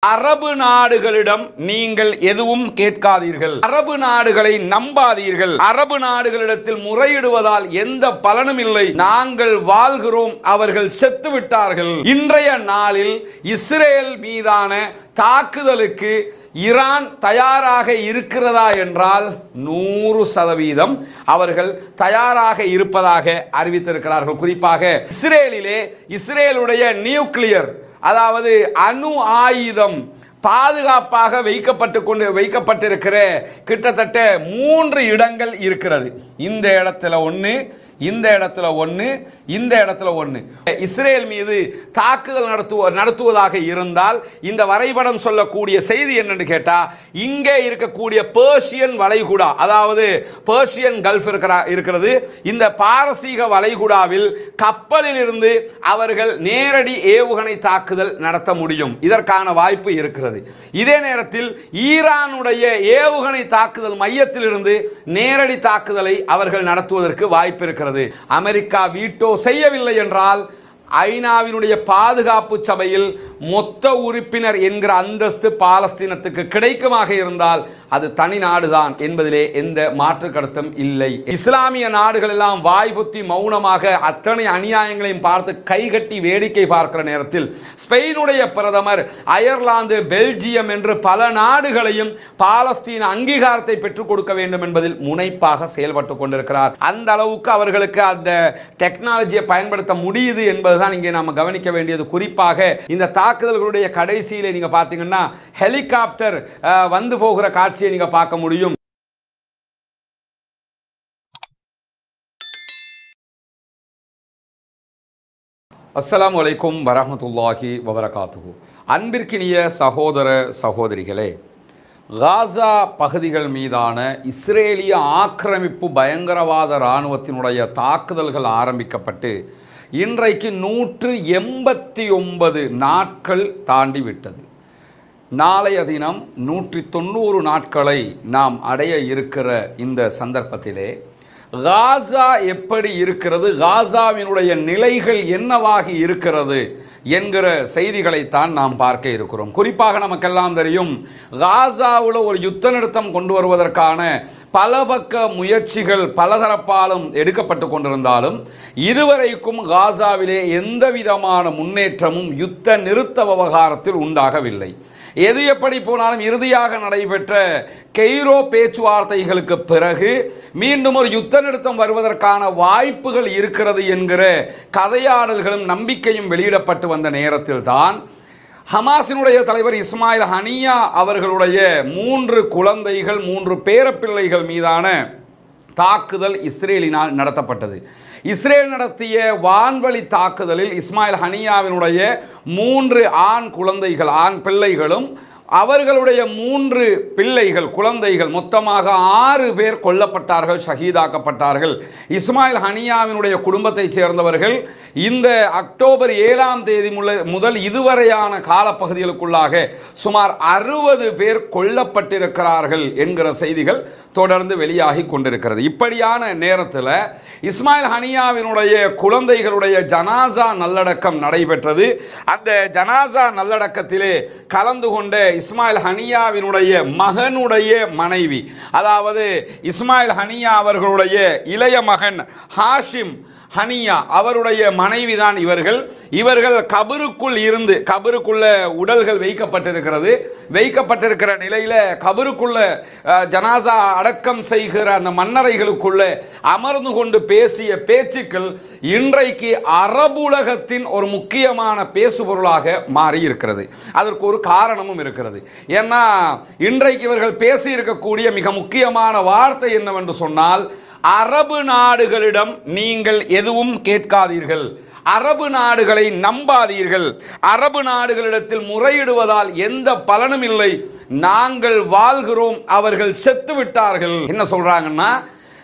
அரபு நாடுகளிடம் நீங்கள் எதுவும் கேட்காதீர்கள் அரபு நாடுகளை நம்பாதீர்கள் அரபு நாடுகளிடத்தில் முறையிடுவதால் எந்த பலனும் இல்லை நாங்கள் வாழ்கிறோம் அவர்கள் செத்து விட்டார்கள் இன்றைய நாளில் இஸ்ரேல் மீதான தாக்குதலுக்கு ஈரான் தயாராக இருக்கிறதா என்றால் நூறு சதவீதம் அவர்கள் தயாராக இருப்பதாக அறிவித்திருக்கிறார்கள் குறிப்பாக இஸ்ரேலிலே இஸ்ரேலுடைய நியூக்ளியர் அதாவது அணு ஆயுதம் பாதுகாப்பாக வைக்கப்பட்டு கொண்டு வைக்கப்பட்டிருக்கிற கிட்டத்தட்ட மூன்று இடங்கள் இருக்கிறது இந்த இடத்துல ஒன்று இந்த இடத்துல ஒன்று இந்த இடத்துல ஒன்று இஸ்ரேல் மீது தாக்குதல் நடத்துவ நடத்துவதாக இருந்தால் இந்த வரைபடம் சொல்லக்கூடிய செய்தி என்னன்னு கேட்டா இங்கே இருக்கக்கூடிய பேர்ஷியன் வளைகுடா அதாவது பேர்ஷியன் கல்ஃப் இருக்கிற இருக்கிறது இந்த பாரசீக வளைகுடாவில் கப்பலில் இருந்து அவர்கள் நேரடி ஏவுகணை தாக்குதல் நடத்த முடியும் இதற்கான வாய்ப்பு இருக்கிறது இதே நேரத்தில் ஈரானுடைய ஏவுகணை தாக்குதல் மையத்திலிருந்து நேரடி தாக்குதலை அவர்கள் நடத்துவதற்கு வாய்ப்பு இருக்கிறது அமெரிக்கா வீட்டோ செய்யவில்லை என்றால் ஐநாவினுடைய பாதுகாப்பு சபையில் மொத்த உறுப்பினர் என்கிற அந்தஸ்து பாலஸ்தீனத்துக்கு கிடைக்குமாக இருந்தால் அது தனி நாடுதான் என்பதிலே எந்த மாற்று கருத்தும் இல்லை இஸ்லாமிய நாடுகள் எல்லாம் வாய் பொத்தி மௌனமாக அத்தனை அநியாயங்களையும் பார்த்து கைகட்டி வேடிக்கை பார்க்கிற நேரத்தில் ஸ்பெயினுடைய பிரதமர் அயர்லாந்து பெல்ஜியம் என்று பல நாடுகளையும் பாலஸ்தீன அங்கீகாரத்தை பெற்றுக் கொடுக்க வேண்டும் என்பதில் முனைப்பாக செயல்பட்டு கொண்டிருக்கிறார் அந்த அளவுக்கு அவர்களுக்கு அந்த டெக்னாலஜியை பயன்படுத்த முடியுது என்பதுதான் இங்கே நாம் கவனிக்க வேண்டியது குறிப்பாக இந்த தாக்குதல்களுடைய கடைசியிலே நீங்க பார்த்தீங்கன்னா ஹெலிகாப்டர் அஹ், வந்து போகிற காட்சியை நீங்க பார்க்க முடியும் அஸ்ஸலாமு அலைக்கும் வரஹ்மத்துல்லாஹி வபரகாத்துஹு அன்பிற்கினிய சகோதர சகோதரிகளே காசா பகுதிகள் மீதான இஸ்ரேலிய ஆக்கிரமிப்பு பயங்கரவாத இராணுவத்தினுடைய தாக்குதல்கள் ஆரம்பிக்கப்பட்டு இன்றைக்கு நூற்று எண்பத்தி ஒன்பது நாட்கள் தாண்டி விட்டது நாளைய தினம் நூற்றி தொண்ணூறு நாட்களை நாம் அடைய இருக்கிற இந்த சந்தர்ப்பத்திலே காசா எப்படி இருக்கிறது காசாவினுடைய நிலைகள் என்னவாகி இருக்கிறது என்கிற செய்திகளைத்தான் நாம் பார்க்க இருக்கிறோம் குறிப்பாக நமக்கெல்லாம் தெரியும் காசாவில் ஒரு யுத்த நிறுத்தம் கொண்டு வருவதற்கான பல பக்க முயற்சிகள் பலதரப்பாலும் எடுக்கப்பட்டு கொண்டிருந்தாலும் இதுவரைக்கும் காசாவிலே எந்த விதமான முன்னேற்றமும் யுத்த நிறுத்த விவகாரத்தில் உண்டாகவில்லை எது எப்படி போனாலும் இறுதியாக நடைபெற்ற கெய்ரோ பேச்சுவார்த்தைகளுக்கு பிறகு மீண்டும் ஒரு யுத்த நிறுத்தம் வருவதற்கான வாய்ப்புகள் இருக்கிறது என்கிற கதையாடல்களும் நம்பிக்கையும் வெளியிடப்பட்டு வந்த நேரத்தில் தான் ஹமாஸினுடைய தலைவர் இஸ்மாயில் ஹனியா அவர்களுடைய மூன்று குழந்தைகள் மூன்று பேரப்பிள்ளைகள் மீதான தாக்குதல் இஸ்ரேலினால் நடத்தப்பட்டது இஸ்ரேல் நடத்திய வான்வழி தாக்குதலில் இஸ்மாயில் ஹனியாவினுடைய மூன்று ஆண் குழந்தைகள் ஆண் பிள்ளைகளும் அவர்களுடைய மூன்று பிள்ளைகள் குழந்தைகள் மொத்தமாக ஆறு பேர் கொல்லப்பட்டார்கள் ஷஹீதாக்கப்பட்டார்கள் இஸ்மாயில் ஹனியாவினுடைய குடும்பத்தைச் சேர்ந்தவர்கள் இந்த அக்டோபர் ஏழாம் தேதி முல- முதல் இதுவரையான காலப்பகுதிகளுக்குள்ளாக சுமார் அறுபது பேர் கொல்லப்பட்டிருக்கிறார்கள் என்கிற செய்திகள் தொடர்ந்து வெளியாகி கொண்டிருக்கிறது இப்படியான நேரத்தில் இஸ்மாயில் ஹனியாவினுடைய குழந்தைகளுடைய ஜனாசா நல்லடக்கம் நடைபெற்றது அந்த ஜனாசா நல்லடக்கத்திலே கலந்து கொண்ட இஸ்மாயில் ஹனியாவினுடைய மகனுடைய மனைவி அதாவது இஸ்மாயில் ஹனியா அவர்களுடைய இளைய மகன் ஹாஷிம் ஹனியா அவருடைய மனைவிதான் இவர்கள் இவர்கள் கபருக்குள் இருந்து கபருக்குள்ள உடல்கள் வைக்கப்பட்டிருக்கிறது வைக்கப்பட்டிருக்கிற நிலையில கபருக்குள்ள அஹ், ஜனாசா அடக்கம் செய்கிற அந்த மன்னரைகளுக்குள்ள அமர்ந்து கொண்டு பேசிய பேச்சுக்கள் இன்றைக்கு அரபுலகத்தின் ஒரு முக்கியமான பேசுபொருளாக மாறி இருக்கிறது அதற்கு ஒரு காரணமும் இருக்கிறது ஏன்னா இன்றைக்கு இவர்கள் பேசி இருக்கக்கூடிய மிக முக்கியமான வார்த்தை என்னவென்று சொன்னால் அரபு நாடுகளிடம் நீங்கள் எதுவும் கேட்காதீர்கள் அரபு நாடுகளை நம்பாதீர்கள் அரபு நாடுகளிடத்தில் முறையிடுவதால் எந்த பலனும் இல்லை நாங்கள் வாழ்கிறோம் அவர்கள் செத்து விட்டார்கள் என்ன சொல்றாங்கன்னா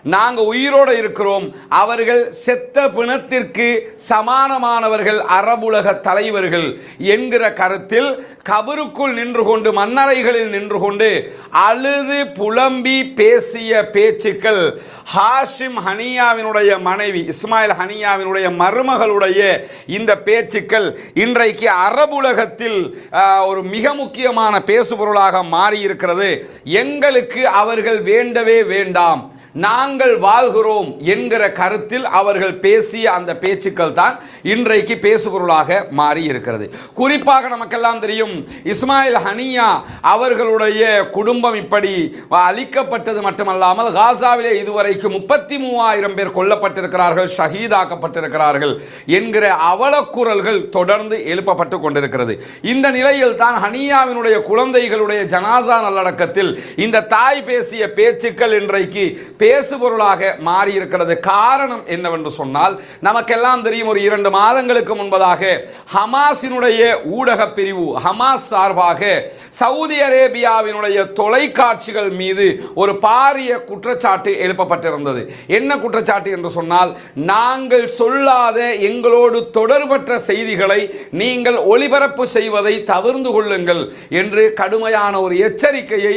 நாங்கள் உயிரோடு இருக்கிறோம் அவர்கள் செத்த பிணத்திற்கு சமானமானவர்கள் அரபுலக தலைவர்கள் என்கிற கருத்தில் கபருக்குள் நின்று கொண்டு மன்னரைகளில் நின்று கொண்டு அழுது புலம்பி பேசிய பேச்சுக்கள் ஹாஷிம் ஹனியாவினுடைய மனைவி இஸ்மாயில் ஹனியாவினுடைய மருமகளுடைய இந்த பேச்சுக்கள் இன்றைக்கு அரபுலகத்தில் ஆஹ், ஒரு மிக முக்கியமான பேசுபொருளாக மாறியிருக்கிறது எங்களுக்கு அவர்கள் வேண்டவே வேண்டாம் நாங்கள் வாழ்கிறோம் என்கிற கருத்தில் அவர்கள் பேசிய அந்த பேச்சுக்கள் தான் இன்றைக்கு பேசுபொருளாக மாறி இருக்கிறது குறிப்பாக நமக்கெல்லாம் தெரியும் இஸ்மாயில் ஹனியா அவர்களுடைய குடும்பம் இப்படி அழிக்கப்பட்டது மட்டுமல்லாமல் காசாவிலே இதுவரைக்கும் முப்பத்தி மூவாயிரம் பேர் கொல்லப்பட்டிருக்கிறார்கள் ஷஹீதாக்கப்பட்டிருக்கிறார்கள் என்கிற அவலக்குரல்கள் தொடர்ந்து எழுப்பப்பட்டு கொண்டிருக்கிறது இந்த நிலையில் தான் ஹனியாவினுடைய குழந்தைகளுடைய ஜனாசா நல்லடக்கத்தில் இந்த தாய் பேசிய பேச்சுக்கள் இன்றைக்கு பேசுபொருளாக மாறி இருக்கிறது காரணம் என்னவென்று சொன்னால் நமக்கெல்லாம் தெரியும் ஒரு இரண்டு மாதங்களுக்கு முன்பதாக ஹமாஸினுடைய ஊடக பிரிவு ஹமாஸ் சார்பாக சவுதி அரேபியாவினுடைய தொலைக்காட்சிகள் மீது ஒரு பாரிய குற்றச்சாட்டு எழுப்பப்பட்டிருந்தது என்ன குற்றச்சாட்டு என்று சொன்னால் நாங்கள் சொல்லாத எங்களோடு தொடர்பற்ற செய்திகளை நீங்கள் ஒளிபரப்பு செய்வதை தவிர்ந்து கொள்ளுங்கள் என்று கடுமையான ஒரு எச்சரிக்கையை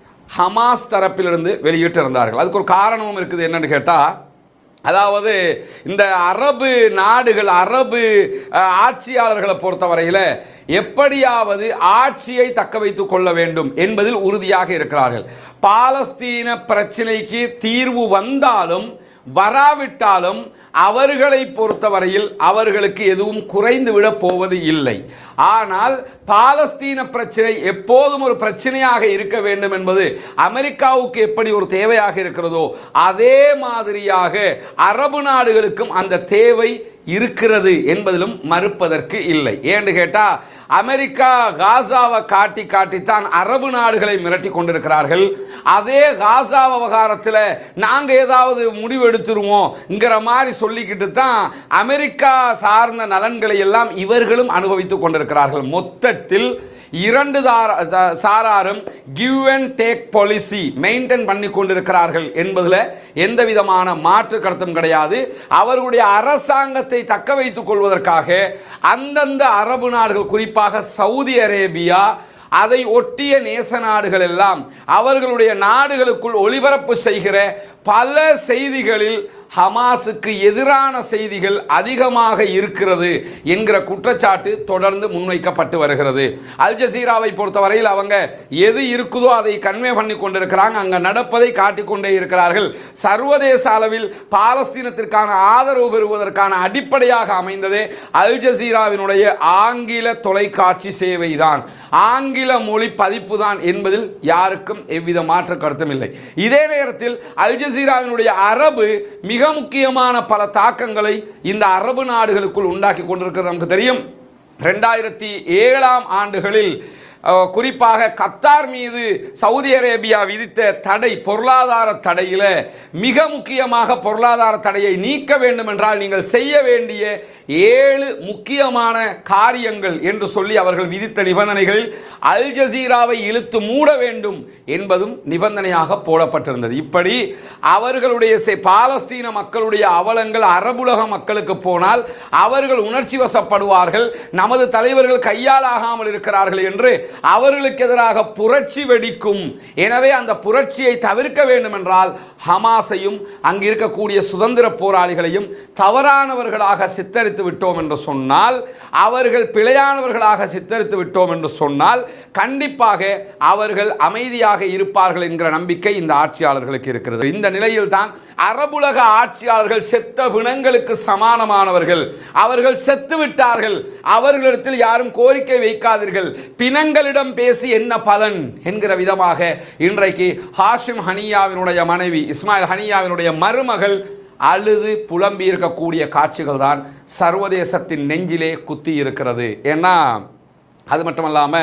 ஹமாஸ் தரப்பிலிருந்து வெளியிட்டிருந்தார்கள் அதுக்கு ஒரு காரணமும் இருக்குது என்னன்னு கேட்டால் அதாவது இந்த அரபு நாடுகள் அரபு அஹ், ஆட்சியாளர்களை பொறுத்தவரையில் எப்படியாவது ஆட்சியை தக்க வைத்துக் கொள்ள வேண்டும் என்பதில் உறுதியாக இருக்கிறார்கள் பாலஸ்தீன பிரச்சினைக்கு தீர்வு வந்தாலும் வராவிட்டாலும் அவர்களை பொறுத்தவரையில் அவர்களுக்கு எதுவும் குறைந்து விட போவது இல்லை ஆனால் பாலஸ்தீன பிரச்சனை எப்போதும் ஒரு பிரச்சனையாக இருக்க வேண்டும் என்பது அமெரிக்காவுக்கு எப்படி ஒரு தேவையாக இருக்கிறதோ அதே மாதிரியாக அரபு நாடுகளுக்கும் அந்த தேவை இருக்கிறது என்பதிலும் மறுப்பதற்கு இல்லை ஏன்னு கேட்டால் அமெரிக்கா காசாவை காட்டி காட்டித்தான் அரபு நாடுகளை மிரட்டி கொண்டிருக்கிறார்கள் அதே காசா விவகாரத்தில் நாங்கள் ஏதாவது முடிவு எடுத்துருவோம்ங்கிற மாதிரி சொல்லிக்கிட்டு தான் அமெரிக்கா சார்ந்த நலன்களை எல்லாம் இவர்களும் அனுபவித்துக் கொண்டிருக்கிறார்கள் மொத்தத்தில் இரண்டு தார- சா- சாராரும் give and take policy maintain பண்ணி கொண்டிருக்கிறார்கள் என்பதில் எந்த விதமான மாற்று கருத்தும் கிடையாது அவர்களுடைய அரசாங்கத்தை தக்க வைத்துக் கொள்வதற்காக அந்தந்த அரபு நாடுகள் குறிப்பாக சவுதி அரேபியா அதை ஒட்டிய நேச நாடுகள் எல்லாம் அவர்களுடைய நாடுகளுக்குள் ஒளிபரப்பு செய்கிற பல செய்திகளில் ஹமாஸுக்கு எதிரான செய்திகள் அதிகமாக இருக்கிறது என்கிற குற்றச்சாட்டு தொடர்ந்து முன்வைக்கப்பட்டு வருகிறது அல் ஜசீராவை பொறுத்தவரையில் அவங்க எது இருக்குதோ அதை கன்வே பண்ணி கொண்டிருக்கிறாங்க அங்கே நடப்பதை காட்டிக்கொண்டே இருக்கிறார்கள் சர்வதேச அளவில் பாலஸ்தீனத்திற்கான ஆதரவு பெறுவதற்கான அடிப்படையாக அமைந்ததே அல் ஜசீராவினுடைய ஆங்கில தொலைக்காட்சி சேவைதான் ஆங்கில மொழி பதிப்பு தான் என்பதில் யாருக்கும் எவ்வித மாற்று கருத்தும் இல்லை இதே நேரத்தில் அல் ஜசீராவினுடைய அரபு மிக முக்கியமான பல தாக்கங்களை இந்த அரபு நாடுகளுக்குள் உண்டாக்கி கொண்டிருக்கிறது நமக்கு தெரியும் ரெண்டாயிரத்தி ஏழாம் ஆண்டுகளில் அஹ், குறிப்பாக கத்தார் மீது சவுதி அரேபியா விதித்த தடை பொருளாதார தடையில் மிக முக்கியமாக பொருளாதார தடையை நீக்க வேண்டும் என்றால் நீங்கள் செய்ய வேண்டிய ஏழு முக்கியமான காரியங்கள் என்று சொல்லி அவர்கள் விதித்த நிபந்தனைகளில் அல் ஜசீராவை இழுத்து மூட வேண்டும் என்பதும் நிபந்தனையாக போடப்பட்டிருந்தது இப்படி அவர்களுடைய செ- பாலஸ்தீன மக்களுடைய அவலங்கள் அரபுலக மக்களுக்கு போனால் அவர்கள் உணர்ச்சி வசப்படுவார்கள் நமது தலைவர்கள் கையாலாகாமல் இருக்கிறார்கள் என்று அவர்களுக்கு எதிராக புரட்சி வெடிக்கும் எனவே அந்த புரட்சியை தவிர்க்க வேண்டும் என்றால் ஹமாஸையும் அங்கு இருக்கக்கூடிய சுதந்திர போராளிகளையும் தவறானவர்களாக சித்தரித்து விட்டோம் என்று சொன்னால் அவர்கள் பிழையானவர்களாக சித்தரித்து விட்டோம் என்று சொன்னால் கண்டிப்பாக அவர்கள் அமைதியாக இருப்பார்கள் என்கிற நம்பிக்கை இந்த ஆட்சியாளர்களுக்கு இருக்கிறது இந்த நிலையில் தான் அரபுலக ஆட்சியாளர்கள் செத்த பிணங்களுக்கு சமானமானவர்கள் அவர்கள் செத்து விட்டார்கள் அவர்களிடத்தில் யாரும் கோரிக்கை வைக்காதீர்கள் பிணங்களிடம் பேசி என்ன பலன் என்கிற விதமாக இன்றைக்கு ஹாஷிம் ஹனியாவினுடைய மனைவி இஸ்மாயில் ஹனியாவினுடைய மருமகள் அழுது புலம்பி இருக்கக்கூடிய காட்சிகள் தான் சர்வதேசத்தின் நெஞ்சிலே குத்தி இருக்கிறது ஏன்னா அது மட்டும் இல்லாமல்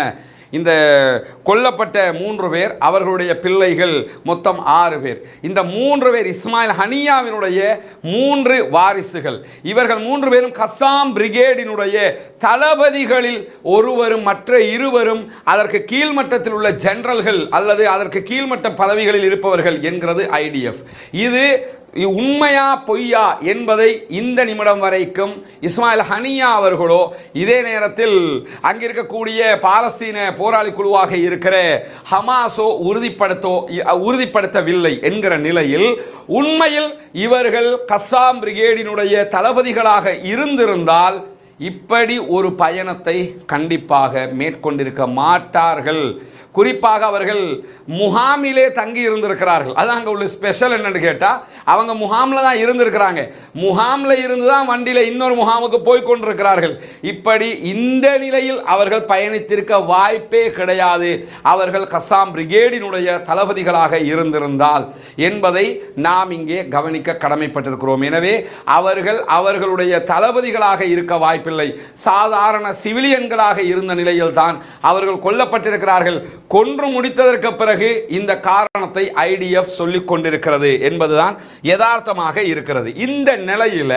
இந்த கொல்லப்பட்ட மூன்று பேர் அவர்களுடைய பிள்ளைகள் மொத்தம் ஆறு பேர் இந்த மூன்று பேர் இஸ்மாயில் ஹனியாவினுடைய மூன்று வாரிசுகள் இவர்கள் மூன்று பேரும் கசாம் பிரிகேடினுடைய தளபதிகளில் ஒருவரும் மற்ற இருவரும் அதற்கு கீழ்மட்டத்தில் உள்ள ஜெனரல்கள் அல்லது அதற்கு கீழ்மட்ட பதவிகளில் இருப்பவர்கள் என்கிறது ஐடிஎஃப் இது இ- உண்மையா பொய்யா என்பதை இந்த நிமிடம் வரைக்கும் இஸ்மாயில் ஹனியா அவர்களோ இதே நேரத்தில் அங்கிருக்கக்கூடிய பாலஸ்தீன போராளி குழுவாக இருக்கிற ஹமாஸோ உறுதிப்படுத்தோ இ- உறுதிப்படுத்தவில்லை என்கிற நிலையில் உண்மையில் இவர்கள் கஸ்ஸாம் பிரிகேடினுடைய தளபதிகளாக இருந்திருந்தால் இப்படி ஒரு பயணத்தை கண்டிப்பாக மேற்கொண்டிருக்க மாட்டார்கள் குறிப்பாக அவர்கள் முகாமிலே தங்கி இருந்திருக்கிறார்கள் அது அங்கே உள்ள ஸ்பெஷல் என்னன்னு கேட்டால் அவங்க முகாமில் தான் இருந்திருக்கிறாங்க முகாமில் இருந்து தான் வண்டியில் இன்னொரு முகாமுக்கு போய் கொண்டிருக்கிறார்கள் இப்படி இந்த நிலையில் அவர்கள் பயணித்திருக்க வாய்ப்பே கிடையாது அவர்கள் கசாம் பிரிகேடினுடைய தளபதிகளாக இருந்திருந்தால் என்பதை நாம் இங்கே கவனிக்க கடமைப்பட்டிருக்கிறோம் எனவே அவர்கள் அவர்களுடைய தளபதிகளாக இருக்க வாய்ப்பில்லை சாதாரண சிவிலியன்களாக இருந்த நிலையில்தான் அவர்கள் கொல்லப்பட்டிருக்கிறார்கள் கொன்று முடித்ததற்கு பிறகு இந்த காரணத்தை ஐடிஎஃப் சொல்லிக் கொண்டிருக்கிறது என்பதுதான் யதார்த்தமாக இருக்கிறது இந்த நிலையில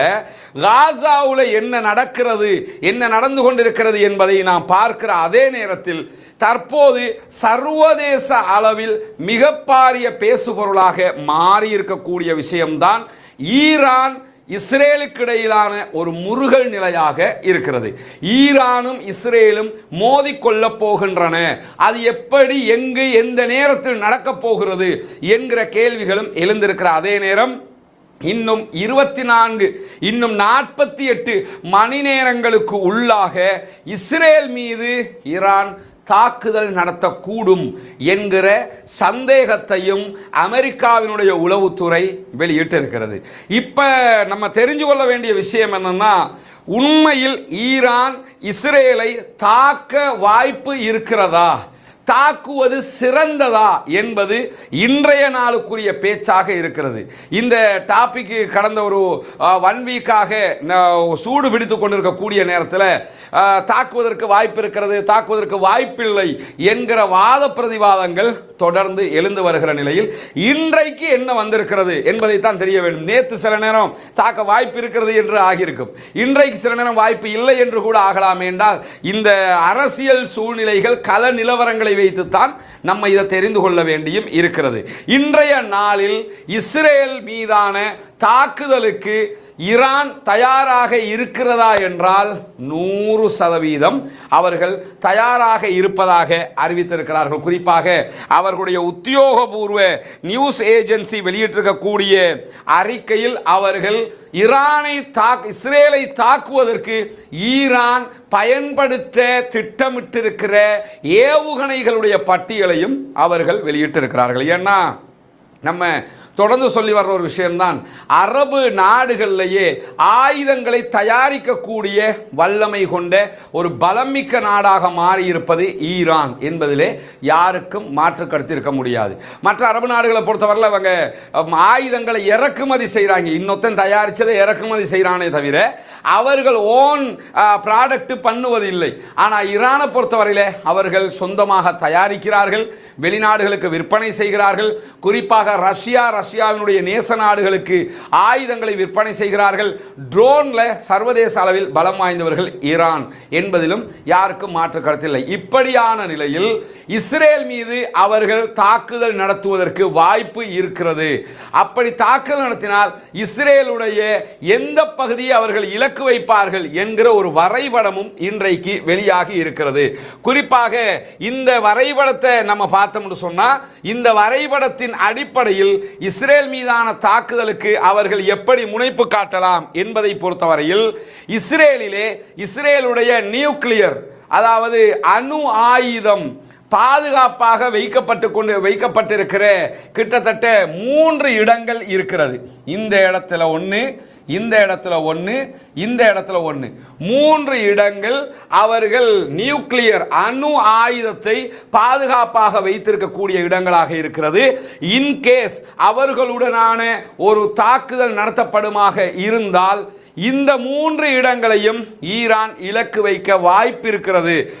காசாவுல என்ன நடக்கிறது என்ன நடந்து கொண்டிருக்கிறது என்பதை நாம் பார்க்கிற அதே நேரத்தில் தற்போது சர்வதேச அளவில் மிக பாரிய பேசுபொருளாக மாறி இருக்கக்கூடிய விஷயம்தான் ஈரான் இஸ்ரேலுக்கு இடையிலான ஒரு முருகல் நிலையாக இருக்கிறது ஈரானும் இஸ்ரேலும் மோதிக்கொள்ளப் போகின்றன அது எப்படி எங்கு எந்த நேரத்தில் நடக்கப் போகிறது என்கிற கேள்விகளும் எழுந்திருக்கிற அதே நேரம் இன்னும் இருபத்தி நான்கு இன்னும் நாற்பத்தி எட்டு மணி நேரங்களுக்கு உள்ளாக இஸ்ரேல் மீது ஈரான் தாக்குதல் நடத்தக்கூடும் என்கிற சந்தேகத்தையும் அமெரிக்காவினுடைய உளவுத்துறை வெளியிட்டிருக்கிறது இப்போ நம்ம தெரிஞ்சு கொள்ள வேண்டிய விஷயம் என்னன்னா உண்மையில் ஈரான் இஸ்ரேலை தாக்க வாய்ப்பு இருக்கிறதா தாக்குவது சிறந்ததா என்பது இன்றைய நாளுக்குரிய பேச்சாக இருக்கிறது இந்த டாபிக் கடந்த ஒரு ஒன் வீக்காக சூடு பிடித்து கொண்டிருக்கக்கூடிய நேரத்தில் அஹ், தாக்குவதற்கு வாய்ப்பு இருக்கிறது தாக்குவதற்கு வாய்ப்பில்லை என்கிற வாத பிரதிவாதங்கள் தொடர்ந்து எழுந்து வருகிற நிலையில் இன்றைக்கு என்ன வந்திருக்கிறது என்பதைத்தான் தெரிய வேண்டும் நேற்று சில நேரம் தாக்க வாய்ப்பு இருக்கிறது என்று ஆகியிருக்கும் இன்றைக்கு சில நேரம் வாய்ப்பு இல்லை என்று கூட ஆகலாம் என்றால் இந்த அரசியல் சூழ்நிலைகள் கள நிலவரங்களை வைத்துத்தான் நம்ம இதை தெரிந்து கொள்ள வேண்டியும் இருக்கிறது இன்றைய நாளில் இஸ்ரேல் மீதான தாக்குதலுக்கு ஈரான் தயாராக இருக்கிறதா என்றால் நூறு சதவீதம் அவர்கள் தயாராக இருப்பதாக அறிவித்திருக்கிறார்கள் குறிப்பாக அவர்களுடைய உத்தியோகபூர்வ நியூஸ் ஏஜென்சி வெளியிட்டிருக்கக்கூடிய அறிக்கையில் அவர்கள் ஈரானை தாக் இஸ்ரேலை தாக்குவதற்கு ஈரான் பயன்படுத்த திட்டமிட்டிருக்கிற ஏவுகணைகளுடைய பட்டியலையும் அவர்கள் வெளியிட்டிருக்கிறார்கள் ஏன்னா நம்ம தொடர்ந்து சொல்லி வர்ற ஒரு விஷயம்தான் அரபு நாடுகளிலேயே ஆயுதங்களை தயாரிக்கக்கூடிய வல்லமை கொண்ட ஒரு பலமிக்க நாடாக மாறியிருப்பது ஈரான் என்பதிலே யாருக்கும் மாற்று கருத்து இருக்க முடியாது மற்ற அரபு நாடுகளை பொறுத்தவரையில் அவங்க அம், ஆயுதங்களை இறக்குமதி செய்கிறாங்க இன்னொருத்தன் தயாரித்ததை இறக்குமதி செய்கிறானே தவிர அவர்கள் ஓன் ப்ராடக்ட் பண்ணுவதில்லை ஆனால் ஈரானை பொறுத்தவரையில் அவர்கள் சொந்தமாக தயாரிக்கிறார்கள் வெளிநாடுகளுக்கு விற்பனை செய்கிறார்கள் குறிப்பாக ரஷ்யா ரஷ்யாவினுடைய நேச நாடுகளுக்கு ஆயுதங்களை விற்பனை செய்கிறார்கள் ட்ரோன்ல சர்வதேச அளவில் பலம் வாய்ந்தவர்கள் ஈரான் என்பதிலும் யாருக்கும் மாற்று கருத்தில்லை இப்படியான நிலையில் இஸ்ரேல் மீது அவர்கள் தாக்குதல் நடத்துவதற்கு வாய்ப்பு இருக்கிறது அப்படி தாக்குதல் நடத்தினால் இஸ்ரேலுடைய எந்த பகுதியை அவர்கள் இலக்கு வைப்பார்கள் என்கிற ஒரு வரைபடமும் இன்றைக்கு வெளியாகி இருக்கிறது குறிப்பாக இந்த வரைபடத்தை நம்ம பார்த்தோம்னு சொன்னா இந்த வரைபடத்தின் அடிப்படையில் இஸ்ரேல் மீதான தாக்குதலுக்கு அவர்கள் எப்படி முனைப்பு காட்டலாம் என்பதை பொறுத்தவரையில் இஸ்ரேலிலே இஸ்ரேலுடைய நியூக்ளியர் அதாவது அணு ஆயுதம் பாதுகாப்பாக வைக்கப்பட்டு கொண்டு வைக்கப்பட்டிருக்கிற கிட்டத்தட்ட மூன்று இடங்கள் இருக்கிறது இந்த இடத்துல ஒன்று இந்த இடத்துல ஒன்று இந்த இடத்துல ஒன்று மூன்று இடங்கள் அவர்கள் நியூக்ளியர் அணு ஆயுதத்தை பாதுகாப்பாக வைத்திருக்கக்கூடிய இடங்களாக இருக்கிறது இன்கேஸ் அவர்களுடனான ஒரு தாக்குதல் நடத்தப்படுமாக இருந்தால் இந்த மூன்று இடங்களையும் ஈரான் இலக்கு வைக்க வாய்ப்பு இருக்கிறது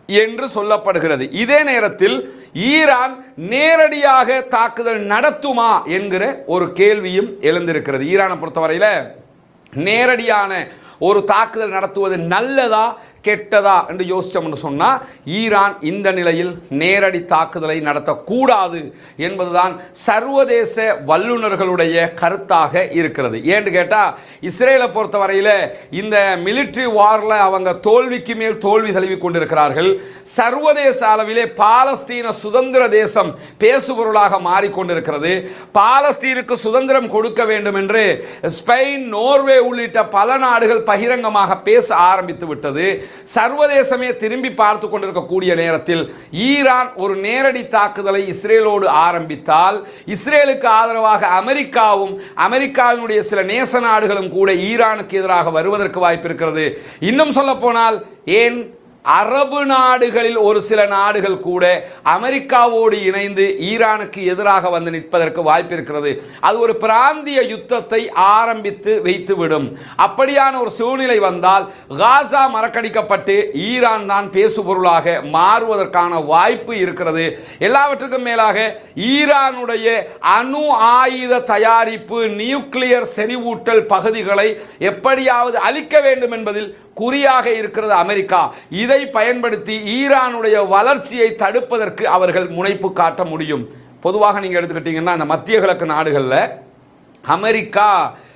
என்று சொல்லப்படுகிறது இதே நேரத்தில் ஈரான் நேரடியாக தாக்குதல் நடத்துமா என்கிற ஒரு கேள்வியும் எழுந்திருக்கிறது ஈரானை பொறுத்தவரையில் நேரடியான ஒரு தாக்குதல் நடத்துவது நல்லதா கெட்டதா என்று யோசிச்சோம்னு சொன்னால் ஈரான் இந்த நிலையில் நேரடி தாக்குதலை நடத்தக்கூடாது என்பதுதான் சர்வதேச வல்லுநர்களுடைய கருத்தாக இருக்கிறது ஏன்னு கேட்டால் இஸ்ரேலை பொறுத்தவரையில் இந்த மிலிட்ரி வாரில் அவங்க தோல்விக்கு மேல் தோல்வி தழுவி கொண்டிருக்கிறார்கள் சர்வதேச அளவிலே பாலஸ்தீன சுதந்திர தேசம் பேசுபொருளாக மாறிக்கொண்டிருக்கிறது பாலஸ்தீனுக்கு சுதந்திரம் கொடுக்க வேண்டும் என்று ஸ்பெயின் நோர்வே உள்ளிட்ட பல நாடுகள் பகிரங்கமாக பேச ஆரம்பித்து விட்டது சர்வதேசமே திரும்பி பார்த்து கொண்டிருக்கக்கூடிய நேரத்தில் ஈரான் ஒரு நேரடி தாக்குதலை இஸ்ரேலோடு ஆரம்பித்தால் இஸ்ரேலுக்கு ஆதரவாக அமெரிக்காவும் அமெரிக்காவினுடைய சில நேச நாடுகளும் கூட ஈரானுக்கு எதிராக வருவதற்கு வாய்ப்பு இருக்கிறது இன்னும் சொல்ல போனால் ஏன் அரபு நாடுகளில் ஒரு சில நாடுகள் கூட அமெரிக்காவோடு இணைந்து ஈரானுக்கு எதிராக வந்து நிற்பதற்கு வாய்ப்பு இருக்கிறது அது ஒரு பிராந்திய யுத்தத்தை ஆரம்பித்து வைத்துவிடும் அப்படியான ஒரு சூழ்நிலை வந்தால் காசா மறக்கடிக்கப்பட்டு ஈரான் தான் பேசுபொருளாக மாறுவதற்கான வாய்ப்பு இருக்கிறது எல்லாவற்றுக்கும் மேலாக ஈரானுடைய அணு ஆயுத தயாரிப்பு நியூக்ளியர் செறிவூட்டல் பகுதிகளை எப்படியாவது அழிக்க வேண்டும் என்பதில் குறியாக இருக்கிறது அமெரிக்கா இதை பயன்படுத்தி ஈரானுடைய வளர்ச்சியை தடுப்பதற்கு அவர்கள் முனைப்பு காட்ட முடியும் பொதுவாக நீங்கள் எடுத்துக்கிட்டீங்கன்னா இந்த மத்திய கிழக்கு நாடுகளில் அமெரிக்கா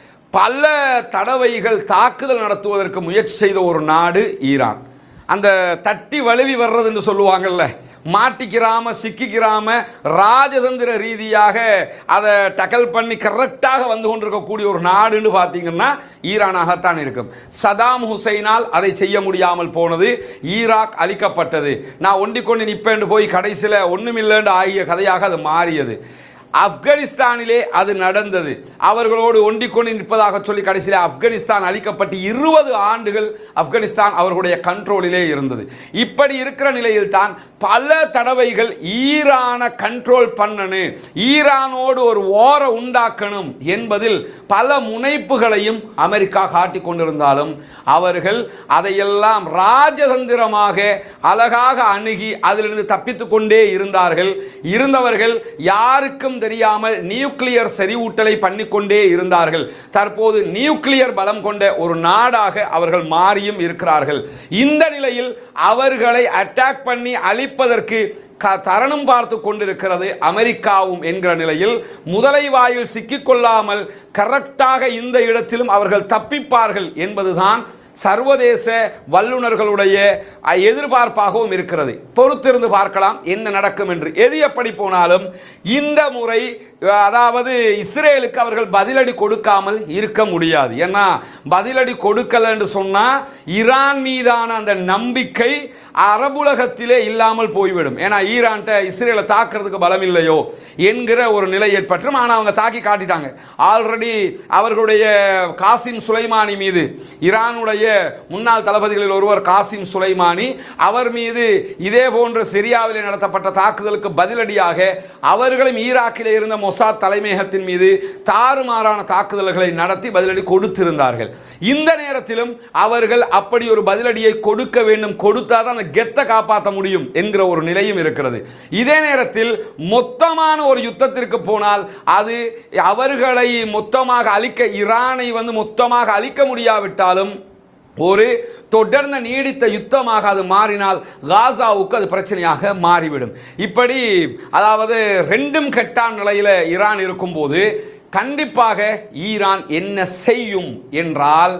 பல தடவைகள் தாக்குதல் நடத்துவதற்கு முயற்சி செய்த ஒரு நாடு ஈரான் அந்த தட்டி வழுவி வர்றதுன்னு சொல்லுவாங்கல்ல மாட்டிக்கிறாம சிக்கிக்கிறாம ராஜதந்திர ரீதியாக அதை டக்கல் பண்ணி கரெக்டாக வந்து கொண்டிருக்கக்கூடிய ஒரு நாடுன்னு பார்த்தீங்கன்னா ஈரானாகத்தான் இருக்கும் சதாம் ஹுசைனால் அதை செய்ய முடியாமல் போனது ஈராக் அழிக்கப்பட்டது நான் ஒண்டிக்கொண்டு நிற்பேன் போய் கடைசியில் ஒன்றுமில்லைன்னு ஆகிய கதையாக அது மாறியது ஆப்கானிஸ்தானிலே அது நடந்தது அவர்களோடு ஒண்டிக்கொண்டு நிற்பதாக சொல்லி கடைசியில் ஆப்கானிஸ்தான் அழிக்கப்பட்டு இருபது ஆண்டுகள் ஆப்கானிஸ்தான் அவர்களுடைய கண்ட்ரோலிலே இருந்தது இப்படி இருக்கிற நிலையில் தான் பல தடவைகள் ஈரானை கண்ட்ரோல் பண்ணணும் ஈரானோடு ஒரு ஓர உண்டாக்கணும் என்பதில் பல முனைப்புகளையும் அமெரிக்கா காட்டிக் கொண்டிருந்தாலும் அவர்கள் அதையெல்லாம் ராஜதந்திரமாக அழகாக அணுகி அதிலிருந்து தப்பித்துக் கொண்டே இருந்தார்கள் இருந்தவர்கள் யாருக்கும் தெரியாமல் நியூக்ளியர் செறிவூட்டலை பண்ணிக்கொண்டே இருந்தார்கள் தற்போது நியூக்ளியர் பலம் கொண்ட ஒரு நாடாக அவர்கள் மாறியும் இருக்கிறார்கள் இந்த நிலையில் அவர்களை அட்டாக் பண்ணி அழிப்பதற்கு க தருணம் பார்த்து கொண்டிருக்கிறது அமெரிக்காவும் என்கிற நிலையில் முதலை வாயில் சிக்கிக்கொள்ளாமல் கரெக்டாக இந்த இடத்திலும் அவர்கள் தப்பிப்பார்கள் என்பதுதான் சர்வதேச வல்லுநர்களுடைய அ, எதிர்பார்ப்பாகவும் இருக்கிறது பொறுத்திருந்து பார்க்கலாம் என்ன நடக்கும் என்று எது எப்படி போனாலும் இந்த முறை அ, அதாவது இஸ்ரேலுக்கு அவர்கள் பதிலடி கொடுக்காமல் இருக்க முடியாது ஏன்னா பதிலடி கொடுக்கல என்று சொன்னால் ஈரான் மீதான அந்த நம்பிக்கை அரபுலகத்திலே இல்லாமல் போய்விடும் ஏன்னா ஈரான்ட்ட இஸ்ரேலை தாக்குறதுக்கு பலம் இல்லையோ என்கிற ஒரு நிலை ஏற்பட்டும் ஆனால் அவங்க தாக்கி காட்டிட்டாங்க ஆல்ரெடி அவர்களுடைய காசிம் சுலைமானி மீது ஈரானுடைய முன்னாள் தளபதிகளில் ஒருவர் காசிம் சுலைமானி அவர் மீது இதே போன்ற சிரியாவிலே நடத்தப்பட்ட தாக்குதலுக்கு பதிலடியாக அவர்களும் ஈராக்கிலே இருந்த மொசாத் தலைமையகத்தின் மீது தாறுமாறான தாக்குதல்களை நடத்தி பதிலடி கொடுத்திருந்தார்கள் இந்த நேரத்திலும் அவர்கள் அப்படி ஒரு பதிலடியை கொடுக்க வேண்டும் கொடுத்தாதான் அந்த கெத்தை காப்பாற்ற முடியும் என்கிற ஒரு நிலையும் இருக்கிறது இதே நேரத்தில் மொத்தமான ஒரு யுத்தத்திற்கு போனால் அது அவர்களை மொத்தமாக அழிக்க ஈரானை வந்து மொத்தமாக அழிக்க முடியாவிட்டாலும் ஒரு தொடர்ந்த நீடித்த யுத்தமாக அது மாறினால் காசாவுக்கு அது பிரச்சனையாக மாறிவிடும் இப்படி அதாவது ரெண்டும் கெட்டான் நிலையில் ஈரான் இருக்கும்போது கண்டிப்பாக ஈரான் என்ன செய்யும் என்றால்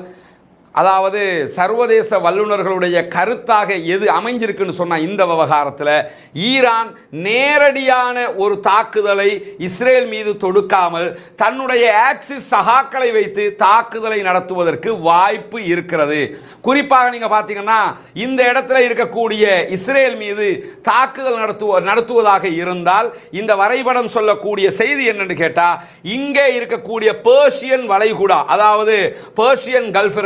அதாவது சர்வதேச வல்லுநர்களுடைய கருத்தாக எது அமைஞ்சிருக்குன்னு சொன்னால் இந்த விவகாரத்தில் ஈரான் நேரடியான ஒரு தாக்குதலை இஸ்ரேல் மீது தொடுக்காமல் தன்னுடைய ஆக்சிஸ் சகாக்களை வைத்து தாக்குதலை நடத்துவதற்கு வாய்ப்பு இருக்கிறது குறிப்பாக நீங்கள் பார்த்தீங்கன்னா இந்த இடத்துல இருக்கக்கூடிய இஸ்ரேல் மீது தாக்குதல் நடத்துவ நடத்துவதாக இருந்தால் இந்த வரைபடம் சொல்லக்கூடிய செய்தி என்னன்னு கேட்டால் இங்கே இருக்கக்கூடிய பேர்ஷியன் வளைகுடா அதாவது பேர்ஷியன் கல்ஃப் இருக்கிற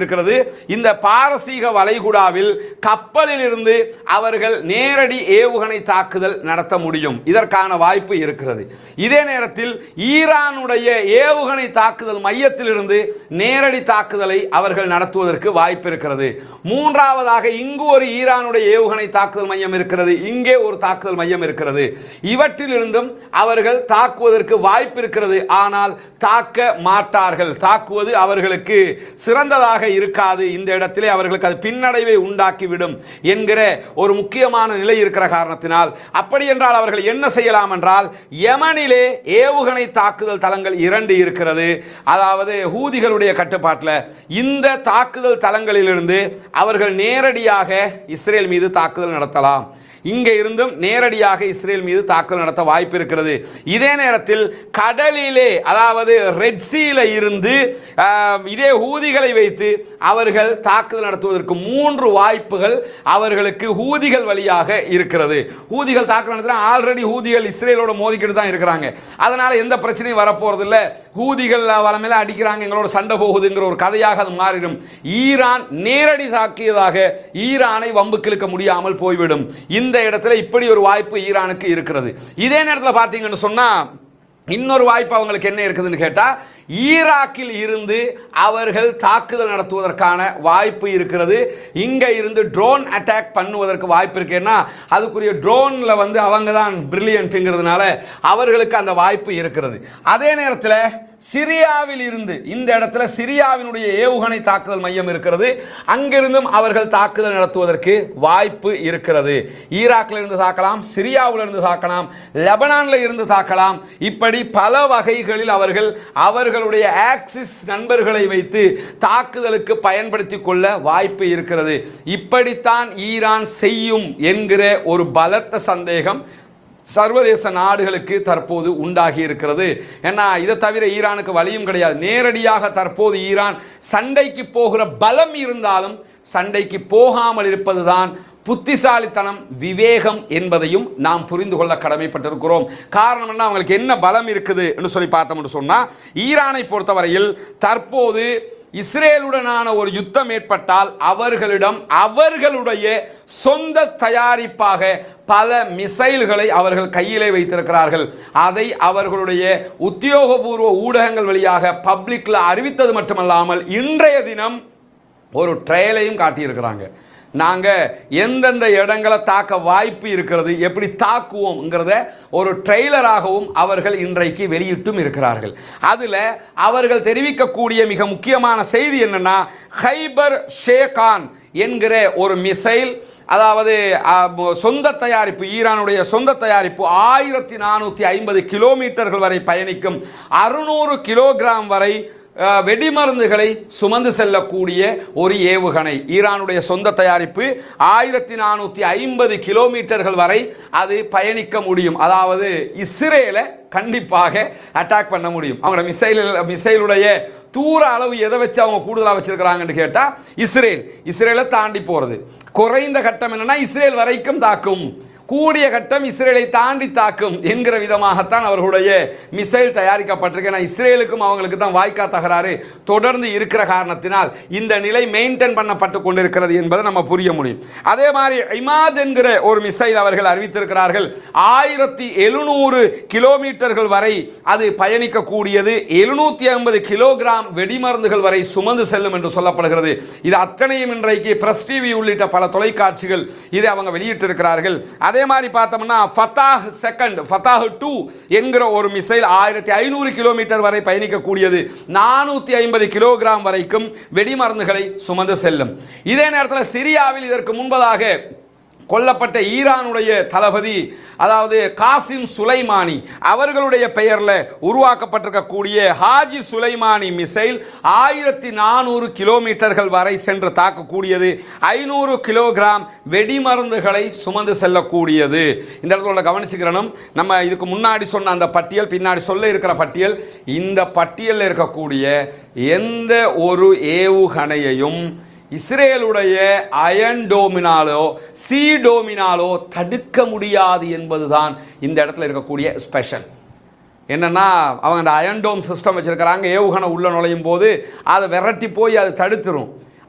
இருக்கிறது இந்த பாரசீக வளைகுடாவில் கப்பலில் இருந்து அவர்கள் நேரடி ஏவுகணை தாக்குதல் நடத்த முடியும் இதற்கான வாய்ப்பு இருக்கிறது இதே நேரத்தில் ஈரானுடைய ஏவுகணை தாக்குதல் மையத்திலிருந்து நேரடி தாக்குதலை அவர்கள் நடத்துவதற்கு வாய்ப்பு இருக்கிறது மூன்றாவதாக இங்கு ஒரு ஈரானுடைய ஏவுகணை தாக்குதல் மையம் இருக்கிறது இங்கே ஒரு தாக்குதல் மையம் இருக்கிறது இவற்றிலிருந்தும் அவர்கள் தாக்குவதற்கு வாய்ப்பு இருக்கிறது ஆனால் தாக்க மாட்டார்கள் தாக்குவது அவர்களுக்கு சிறந்ததாக இருக்காது இந்த இடத்திலே அவர்களுக்கு அது பின்னடைவை உண்டாக்கிவிடும் என்கிற ஒரு முக்கியமான நிலை இருக்கிற காரணத்தினால் அப்படி என்றால் அவர்கள் என்ன செய்யலாம் என்றால் யமனிலே ஏவுகணை தாக்குதல் தளங்கள் இரண்டு இருக்கிறது அதாவது ஹூதிகளுடைய கட்டுப்பாட்டில் இந்த தாக்குதல் தளங்களிலிருந்து அவர்கள் நேரடியாக இஸ்ரேல் மீது தாக்குதல் நடத்தலாம் இங்கே இருந்தும் நேரடியாக இஸ்ரேல் மீது தாக்குதல் நடத்த வாய்ப்பு இருக்கிறது இதே நேரத்தில் கடலிலே அதாவது ரெட் சீல இருந்து ஆஹ், இதே ஹூதிகளை வைத்து அவர்கள் தாக்குதல் நடத்துவதற்கு மூன்று வாய்ப்புகள் அவர்களுக்கு ஹூதிகள் வழியாக இருக்கிறது ஹூதிகள் தாக்குதல் நடத்தினா ஆல்ரெடி ஹூதிகள் இஸ்ரேலோட மோதிக்கிட்டு தான் இருக்கிறாங்க அதனால எந்த பிரச்சனையும் வரப்போறதில்ல ஹூதிகள் வளமையில அடிக்கிறாங்க எங்களோட சண்டை போகுதுங்கிற ஒரு கதையாக அது மாறிடும் ஈரான் நேரடி தாக்கியதாக ஈரானை வம்புக்கு இழுக்க முடியாமல் போய்விடும் இந்த இடத்துல இப்படி ஒரு வாய்ப்பு ஈரானுக்கு இருக்கிறது இதே நேரத்தில் பார்த்தீங்கன்னு சொன்னா இன்னொரு வாய்ப்பு அவங்களுக்கு என்ன இருக்குதுன்னு கேட்டா ஈராக்கில் இருந்து அவர்கள் தாக்குதல் நடத்துவதற்கான வாய்ப்பு இருக்கிறது இங்க இருந்து ட்ரோன் அட்டாக் பண்ணுவதற்கு வாய்ப்பு இருக்கு ஏன்னா அதுக்குரிய ட்ரோன்ல வந்து அவங்க தான் பிரில்லியன்ட்டுங்கிறதுனால அவர்களுக்கு அந்த வாய்ப்பு இருக்கிறது அதே நேரத்தில் சிரியாவில் இருந்து இந்த இடத்துல சிரியாவினுடைய ஏவுகணை தாக்குதல் மையம் இருக்கிறது அங்கிருந்தும் அவர்கள் தாக்குதல் நடத்துவதற்கு வாய்ப்பு இருக்கிறது ஈராக்ல இருந்து தாக்கலாம் சிரியாவில் இருந்து தாக்கலாம் லெபனான்ல இருந்து தாக்கலாம் இப்படி பல வகைகளில் அவர்கள் அவர்களுடைய ஆக்சிஸ் நண்பர்களை வைத்து தாக்குதலுக்கு பயன்படுத்தி கொள்ள வாய்ப்பு இருக்கிறது இப்படித்தான் ஈரான் செய்யும் என்கிற ஒரு பலத்த சந்தேகம் சர்வதேச நாடுகளுக்கு தற்போது உண்டாகி இருக்கிறது ஏன்னா இதை தவிர ஈரானுக்கு வழியும் கிடையாது நேரடியாக தற்போது ஈரான் சண்டைக்கு போகிற பலம் இருந்தாலும் சண்டைக்கு போகாமல் இருப்பதுதான் புத்திசாலித்தனம் விவேகம் என்பதையும் நாம் புரிந்து கொள்ள கடமைப்பட்டிருக்கிறோம் காரணம் என்ன அவங்களுக்கு என்ன பலம் இருக்குது என்று சொல்லி பார்த்தோம்னு சொன்னா ஈரானை பொறுத்தவரையில் தற்போது இஸ்ரேலுடனான ஒரு யுத்தம் ஏற்பட்டால் அவர்களிடம் அவர்களுடைய சொந்த தயாரிப்பாக பல மிசைல்களை அவர்கள் கையிலே வைத்திருக்கிறார்கள் அதை அவர்களுடைய உத்தியோகபூர்வ ஊடகங்கள் வழியாக பப்ளிக்ல அறிவித்தது மட்டுமல்லாமல் இன்றைய தினம் ஒரு ட்ரையலையும் காட்டியிருக்கிறாங்க நாங்கள் எந்தெந்த இடங்களை தாக்க வாய்ப்பு இருக்கிறது எப்படி தாக்குவோம்ங்கிறத ஒரு ட்ரெய்லராகவும் அவர்கள் இன்றைக்கு வெளியிட்டும் இருக்கிறார்கள் அதில் அவர்கள் தெரிவிக்கக்கூடிய மிக முக்கியமான செய்தி என்னன்னா ஹைபர் ஷேகான் என்கிற ஒரு மிசைல் அதாவது அ, ம- சொந்த தயாரிப்பு ஈரானுடைய சொந்த தயாரிப்பு ஆயிரத்தி நானூற்றி ஐம்பது கிலோமீட்டர்கள் வரை பயணிக்கும் அறுநூறு கிலோகிராம் வரை அ, வெடிமருந்துகளை சுமந்து செல்லக்கூடிய ஒரு ஏவுகணை ஈரானுடைய சொந்த தயாரிப்பு ஆயிரத்தி நானூற்றி ஐம்பது கிலோமீட்டர்கள் வரை அது பயணிக்க முடியும் அதாவது இஸ்ரேலை கண்டிப்பாக அட்டாக் பண்ண முடியும் அவங்களோட மிசைல் மிசைலுடைய தூர அளவு எதை வச்சு அவங்க கூடுதலாக வச்சிருக்கிறாங்கன்னு கேட்டால் இஸ்ரேல் இஸ்ரேலை தாண்டி போகிறது குறைந்த கட்டம் என்னன்னா இஸ்ரேல் வரைக்கும் தாக்கும் கூடிய கட்டம் இஸ்ரேலை தாண்டி தாக்கும் என்கிற விதமாகத்தான் அவர்களுடைய மிசைல் தயாரிக்கப்பட்டிருக்கு ஏன்னா இஸ்ரேலுக்கும் அவங்களுக்கு தான் வாய்க்கா தகராறு தொடர்ந்து இருக்கிற காரணத்தினால் இந்த நிலை மெயின்டைன் பண்ணப்பட்டு கொண்டிருக்கிறது என்பதை நம்ம புரிய முடியும் அதே மாதிரி இமாத் என்கிற ஒரு மிசைல் அவர்கள் அறிவித்திருக்கிறார்கள் ஆயிரத்தி எழுநூறு கிலோமீட்டர்கள் வரை அது பயணிக்கக்கூடியது எழுநூத்தி ஐம்பது கிலோகிராம் வெடிமருந்துகள் வரை சுமந்து செல்லும் என்று சொல்லப்படுகிறது இது அத்தனையும் இன்றைக்கு பிரஸ் டிவி உள்ளிட்ட பல தொலைக்காட்சிகள் இதை அவங்க வெளியிட்டிருக்கிறார்கள் அதே மாதிரி பார்த்தோம்னா ஃபத்தாஹ் செகண்ட் ஃபத்தாஹ் டூ என்கிற ஒரு மிசைல் ஆயிரத்தி ஐநூறு கிலோமீட்டர் வரை பயணிக்கக்கூடியது நானூற்றி ஐம்பது கிலோகிராம் வரைக்கும் வெடிமருந்துகளை சுமந்து செல்லும் இதே நேரத்தில் சிரியாவில் இதற்கு முன்பதாக கொல்லப்பட்ட ஈரானுடைய தளபதி அதாவது காசிம் சுலைமானி அவர்களுடைய பெயரில் உருவாக்கப்பட்டிருக்கக்கூடிய ஹாஜி சுலைமானி மிசைல் ஆயிரத்தி நானூறு கிலோமீட்டர்கள் வரை சென்று தாக்கக்கூடியது ஐநூறு கிலோகிராம் வெடிமருந்துகளை சுமந்து செல்லக்கூடியது இந்த இடத்துல கவனிச்சுக்கிறனும் நம்ம இதுக்கு முன்னாடி சொன்ன அந்த பட்டியல் பின்னாடி சொல்ல இருக்கிற பட்டியல் இந்த பட்டியலில் இருக்கக்கூடிய எந்த ஒரு ஏவுகணையையும் இஸ்ரேலுடைய அயன் டோமினாலோ சி டோமினாலோ தடுக்க முடியாது என்பதுதான் இந்த இடத்துல இருக்கக்கூடிய ஸ்பெஷல் என்னன்னா அவங்க அந்த அயன் டோம் சிஸ்டம் வச்சிருக்கிறாங்க ஏவுகணை உள்ள நுழையும் போது அதை விரட்டி போய் அது தடுத்துரும்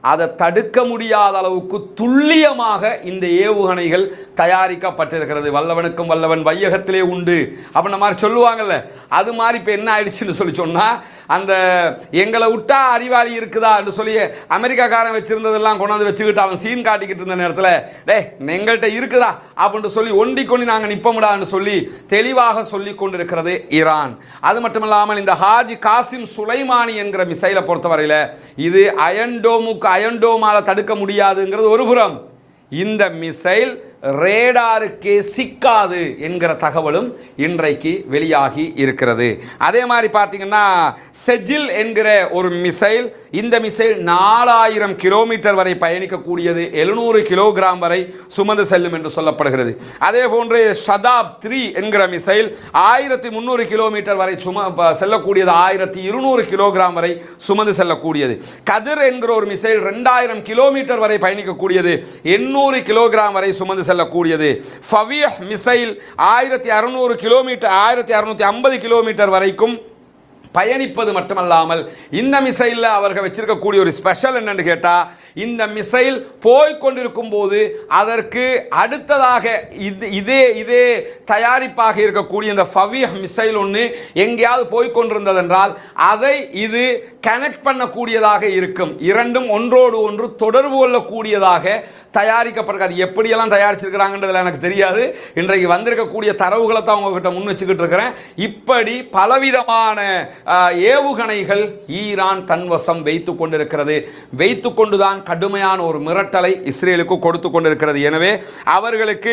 அதை தடுக்க முடியாத அளவுக்கு துல்லியமாக இந்த ஏவுகணைகள் தயாரிக்கப்பட்டிருக்கிறது வல்லவனுக்கும் வல்லவன் வையகத்திலே உண்டு அப்படின்ன மாதிரி சொல்லுவாங்கல்ல அது மாதிரி இப்போ என்ன ஆயிடுச்சுன்னு சொல்லி சொன்னால் அந்த எங்களை விட்டா அறிவாளி இருக்குதா என்று சொல்லி அமெரிக்காக்காரன் வச்சிருந்ததெல்லாம் கொண்டாந்து வச்சுக்கிட்டு அவன் சீன் காட்டிக்கிட்டு இருந்த நேரத்தில் டே எங்கள்கிட்ட இருக்குதா அப்படின்ட்டு சொல்லி ஒண்டி கொண்டு நாங்கள் நிற்பமுடான்னு சொல்லி தெளிவாக சொல்லி கொண்டிருக்கிறது ஈரான் அது மட்டுமில்லாமல் இந்த ஹாஜி காசிம் சுலைமானி என்கிற மிசைலை பொறுத்தவரையில் இது அயன்டோமுக்கு அயன்டோமால தடுக்க முடியாதுங்கிறது ஒரு புறம் இந்த மிசைல் ரேடாருக்கே சிக்காது என்கிற தகவலும் இன்றைக்கு வெளியாகி இருக்கிறது அதே மாதிரி பார்த்தீங்கன்னா செஜில் என்கிற ஒரு மிசைல் இந்த மிசைல் நாலாயிரம் கிலோமீட்டர் வரை பயணிக்கக்கூடியது எழுநூறு கிலோகிராம் வரை சுமந்து செல்லும் என்று சொல்லப்படுகிறது அதே போன்று ஷதாப் த்ரீ என்கிற மிசைல் ஆயிரத்தி முந்நூறு கிலோமீட்டர் வரை சும ப- செல்லக்கூடியது ஆயிரத்தி இருநூறு கிலோகிராம் வரை சுமந்து செல்லக்கூடியது கதிர் என்கிற ஒரு மிசைல் ரெண்டாயிரம் கிலோமீட்டர் வரை பயணிக்கக்கூடியது எண்ணூறு கிலோகிராம் வரை சுமந்து செல்லக்கூடியது ஃபவியஹ் மிசைல் ஆயிரத்தி அறுநூறு கிலோமீட்டர் ஆயிரத்தி அறுநூத்தி ஐம்பது கிலோமீட்டர் வரைக்கும் பயணிப்பது மட்டுமல்லாமல் இந்த மிசைலில் அவர்கள் வச்சிருக்கக்கூடிய ஒரு ஸ்பெஷல் என்னன்னு கேட்டால் இந்த மிசைல் போய் கொண்டிருக்கும் போது அதற்கு அடுத்ததாக இது இதே இதே தயாரிப்பாக இருக்கக்கூடிய இந்த ஃபவியஹ் மிசைல் ஒன்று எங்கேயாவது போய் கொண்டிருந்ததென்றால் அதை இது கனெக்ட் பண்ணக்கூடியதாக இருக்கும் இரண்டும் ஒன்றோடு ஒன்று தொடர்பு கொள்ளக்கூடியதாக தயாரிக்கப்படுறது அது எப்படியெல்லாம் தயாரிச்சிருக்கிறாங்கன்றதுல எனக்கு தெரியாது இன்றைக்கு வந்திருக்கக்கூடிய தரவுகளை தான் உங்ககிட்ட முன் வச்சுக்கிட்டு இருக்கிறேன் இப்படி பலவிதமான ஆஹ், ஏவுகணைகள் ஈரான் தன்வசம் வைத்து கொண்டிருக்கிறது வைத்து கொண்டுதான் கடுமையான ஒரு மிரட்டலை இஸ்ரேலுக்கு கொடுத்து கொண்டிருக்கிறது எனவே அவர்களுக்கு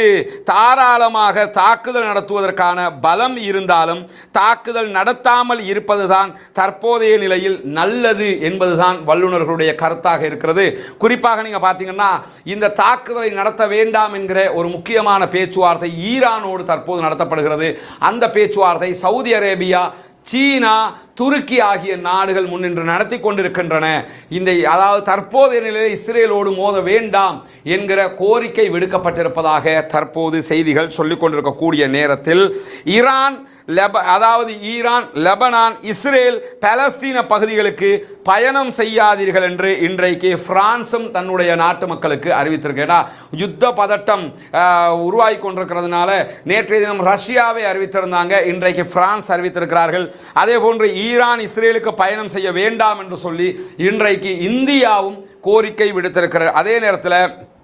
தாராளமாக தாக்குதல் நடத்துவதற்கான பலம் இருந்தாலும் தாக்குதல் நடத்தாமல் இருப்பதுதான் தற்போதைய நிலையில் நல்லது என்பதுதான் வல்லுநர்களுடைய கருத்தாக இருக்கிறது குறிப்பாக நீங்க பார்த்தீங்கன்னா இந்த தாக்குதலை நடத்த வேண்டாம் என்கிற ஒரு முக்கியமான பேச்சுவார்த்தை ஈரானோடு தற்போது நடத்தப்படுகிறது அந்த பேச்சுவார்த்தை சவுதி அரேபியா சீனா துருக்கி ஆகிய நாடுகள் முன்னின்று நடத்தி கொண்டிருக்கின்றன இந்த அதாவது தற்போதைய நிலையில் இஸ்ரேலோடு மோத வேண்டாம் என்கிற கோரிக்கை விடுக்கப்பட்டிருப்பதாக தற்போது செய்திகள் சொல்லிக் கொண்டிருக்கக்கூடிய நேரத்தில் ஈரான் லெப அதாவது ஈரான் லெபனான் இஸ்ரேல் பலஸ்தீன பகுதிகளுக்கு பயணம் செய்யாதீர்கள் என்று இன்றைக்கு பிரான்சும் தன்னுடைய நாட்டு மக்களுக்கு அறிவித்திருக்கேடா யுத்த பதட்டம் ஆஹ், உருவாகி கொண்டிருக்கிறதுனால நேற்றைய தினம் ரஷ்யாவை அறிவித்திருந்தாங்க இன்றைக்கு பிரான்ஸ் அறிவித்திருக்கிறார்கள் அதே போன்று ஈரான் இஸ்ரேலுக்கு பயணம் செய்ய வேண்டாம் என்று சொல்லி இன்றைக்கு இந்தியாவும் கோரிக்கை விடுத்திருக்கிறார் அதே நேரத்தில்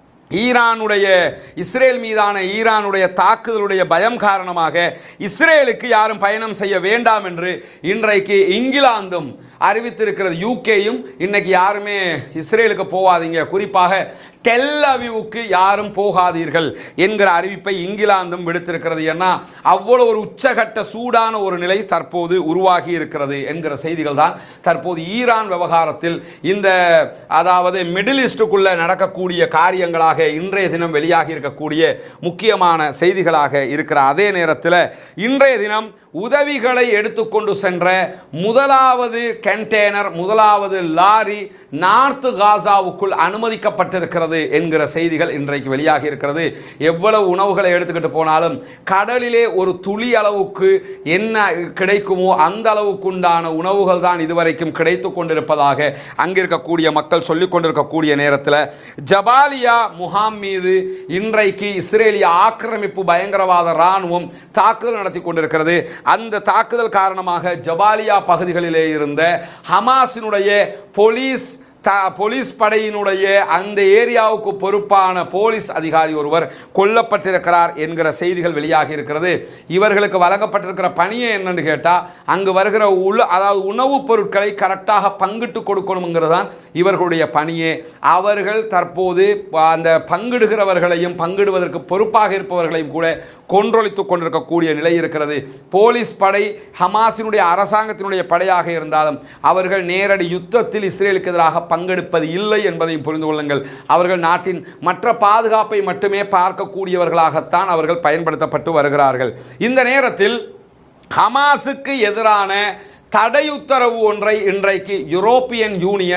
ஈரானுடைய இஸ்ரேல் மீதான ஈரானுடைய தாக்குதலுடைய பயம் காரணமாக இஸ்ரேலுக்கு யாரும் பயணம் செய்ய வேண்டாம் என்று இன்றைக்கு இங்கிலாந்தும் அறிவித்திருக்கிறது யூகேயும் இன்னைக்கு யாருமே இஸ்ரேலுக்கு போகாதீங்க குறிப்பாக டெல் அவிவுக்கு யாரும் போகாதீர்கள் என்கிற அறிவிப்பை இங்கிலாந்தும் விடுத்திருக்கிறது ஏன்னா அவ்வளவு ஒரு உச்சகட்ட சூடான ஒரு நிலை தற்போது உருவாகி இருக்கிறது என்கிற செய்திகள் தான் தற்போது ஈரான் விவகாரத்தில் இந்த அதாவது மிடில் ஈஸ்டுக்குள்ள நடக்கக்கூடிய காரியங்களாக இன்றைய தினம் வெளியாகி இருக்கக்கூடிய முக்கியமான செய்திகளாக இருக்கிற அதே நேரத்தில் இன்றைய தினம் உதவிகளை எடுத்துக்கொண்டு சென்ற முதலாவது கண்டெய்னர் முதலாவது லாரி நார்த்து காசாவுக்குள் அனுமதிக்கப்பட்டிருக்கிறது என்கிற செய்திகள் இன்றைக்கு வெளியாகி இருக்கிறது எவ்வளவு உணவுகளை எடுத்துக்கிட்டு போனாலும் கடலிலே ஒரு துளி அளவுக்கு என்ன கிடைக்குமோ அந்த அளவுக்கு உண்டான உணவுகள் தான் இதுவரைக்கும் கிடைத்து கொண்டிருப்பதாக அங்கிருக்கக்கூடிய மக்கள் சொல்லிக் கொண்டிருக்கக்கூடிய நேரத்தில் ஜபாலியா முகாம் மீது இன்றைக்கு இஸ்ரேலிய ஆக்கிரமிப்பு பயங்கரவாத இராணுவம் தாக்குதல் நடத்தி கொண்டிருக்கிறது அந்த தாக்குதல் காரணமாக ஜபாலியா பகுதிகளிலே இருந்த ஹமாஸினுடைய போலீஸ் த போலீஸ் படையினுடைய அந்த ஏரியாவுக்கு பொறுப்பான போலீஸ் அதிகாரி ஒருவர் கொல்லப்பட்டிருக்கிறார் என்கிற செய்திகள் வெளியாகி இருக்கிறது இவர்களுக்கு வழங்கப்பட்டிருக்கிற பணியை என்னன்னு கேட்டால் அங்கு வருகிற உள்ள அதாவது உணவுப் பொருட்களை கரெக்டாக பங்கிட்டு கொடுக்கணுங்கிறது தான் இவர்களுடைய பணியே அவர்கள் தற்போது அந்த பங்கிடுகிறவர்களையும் பங்கிடுவதற்கு பொறுப்பாக இருப்பவர்களையும் கூட கொன்றொழித்துக் கொண்டிருக்கக்கூடிய நிலை இருக்கிறது போலீஸ் படை ஹமாஸினுடைய அரசாங்கத்தினுடைய படையாக இருந்தாலும் அவர்கள் நேரடி யுத்தத்தில் இஸ்ரேலுக்கு எதிராக பங்கெடுப்பது இல்லை என்பதையும் புரிந்து கொள்ளுங்கள் அவர்கள் நாட்டின் மற்ற பாதுகாப்பை மட்டுமே பார்க்கக்கூடியவர்களாகத்தான் அவர்கள் பயன்படுத்தப்பட்டு வருகிறார்கள் இந்த நேரத்தில் ஹமாஸுக்கு எதிரான தடை உத்தரவு ஒன்றை இன்றைக்கு யூரோப்பியன் யூனியன்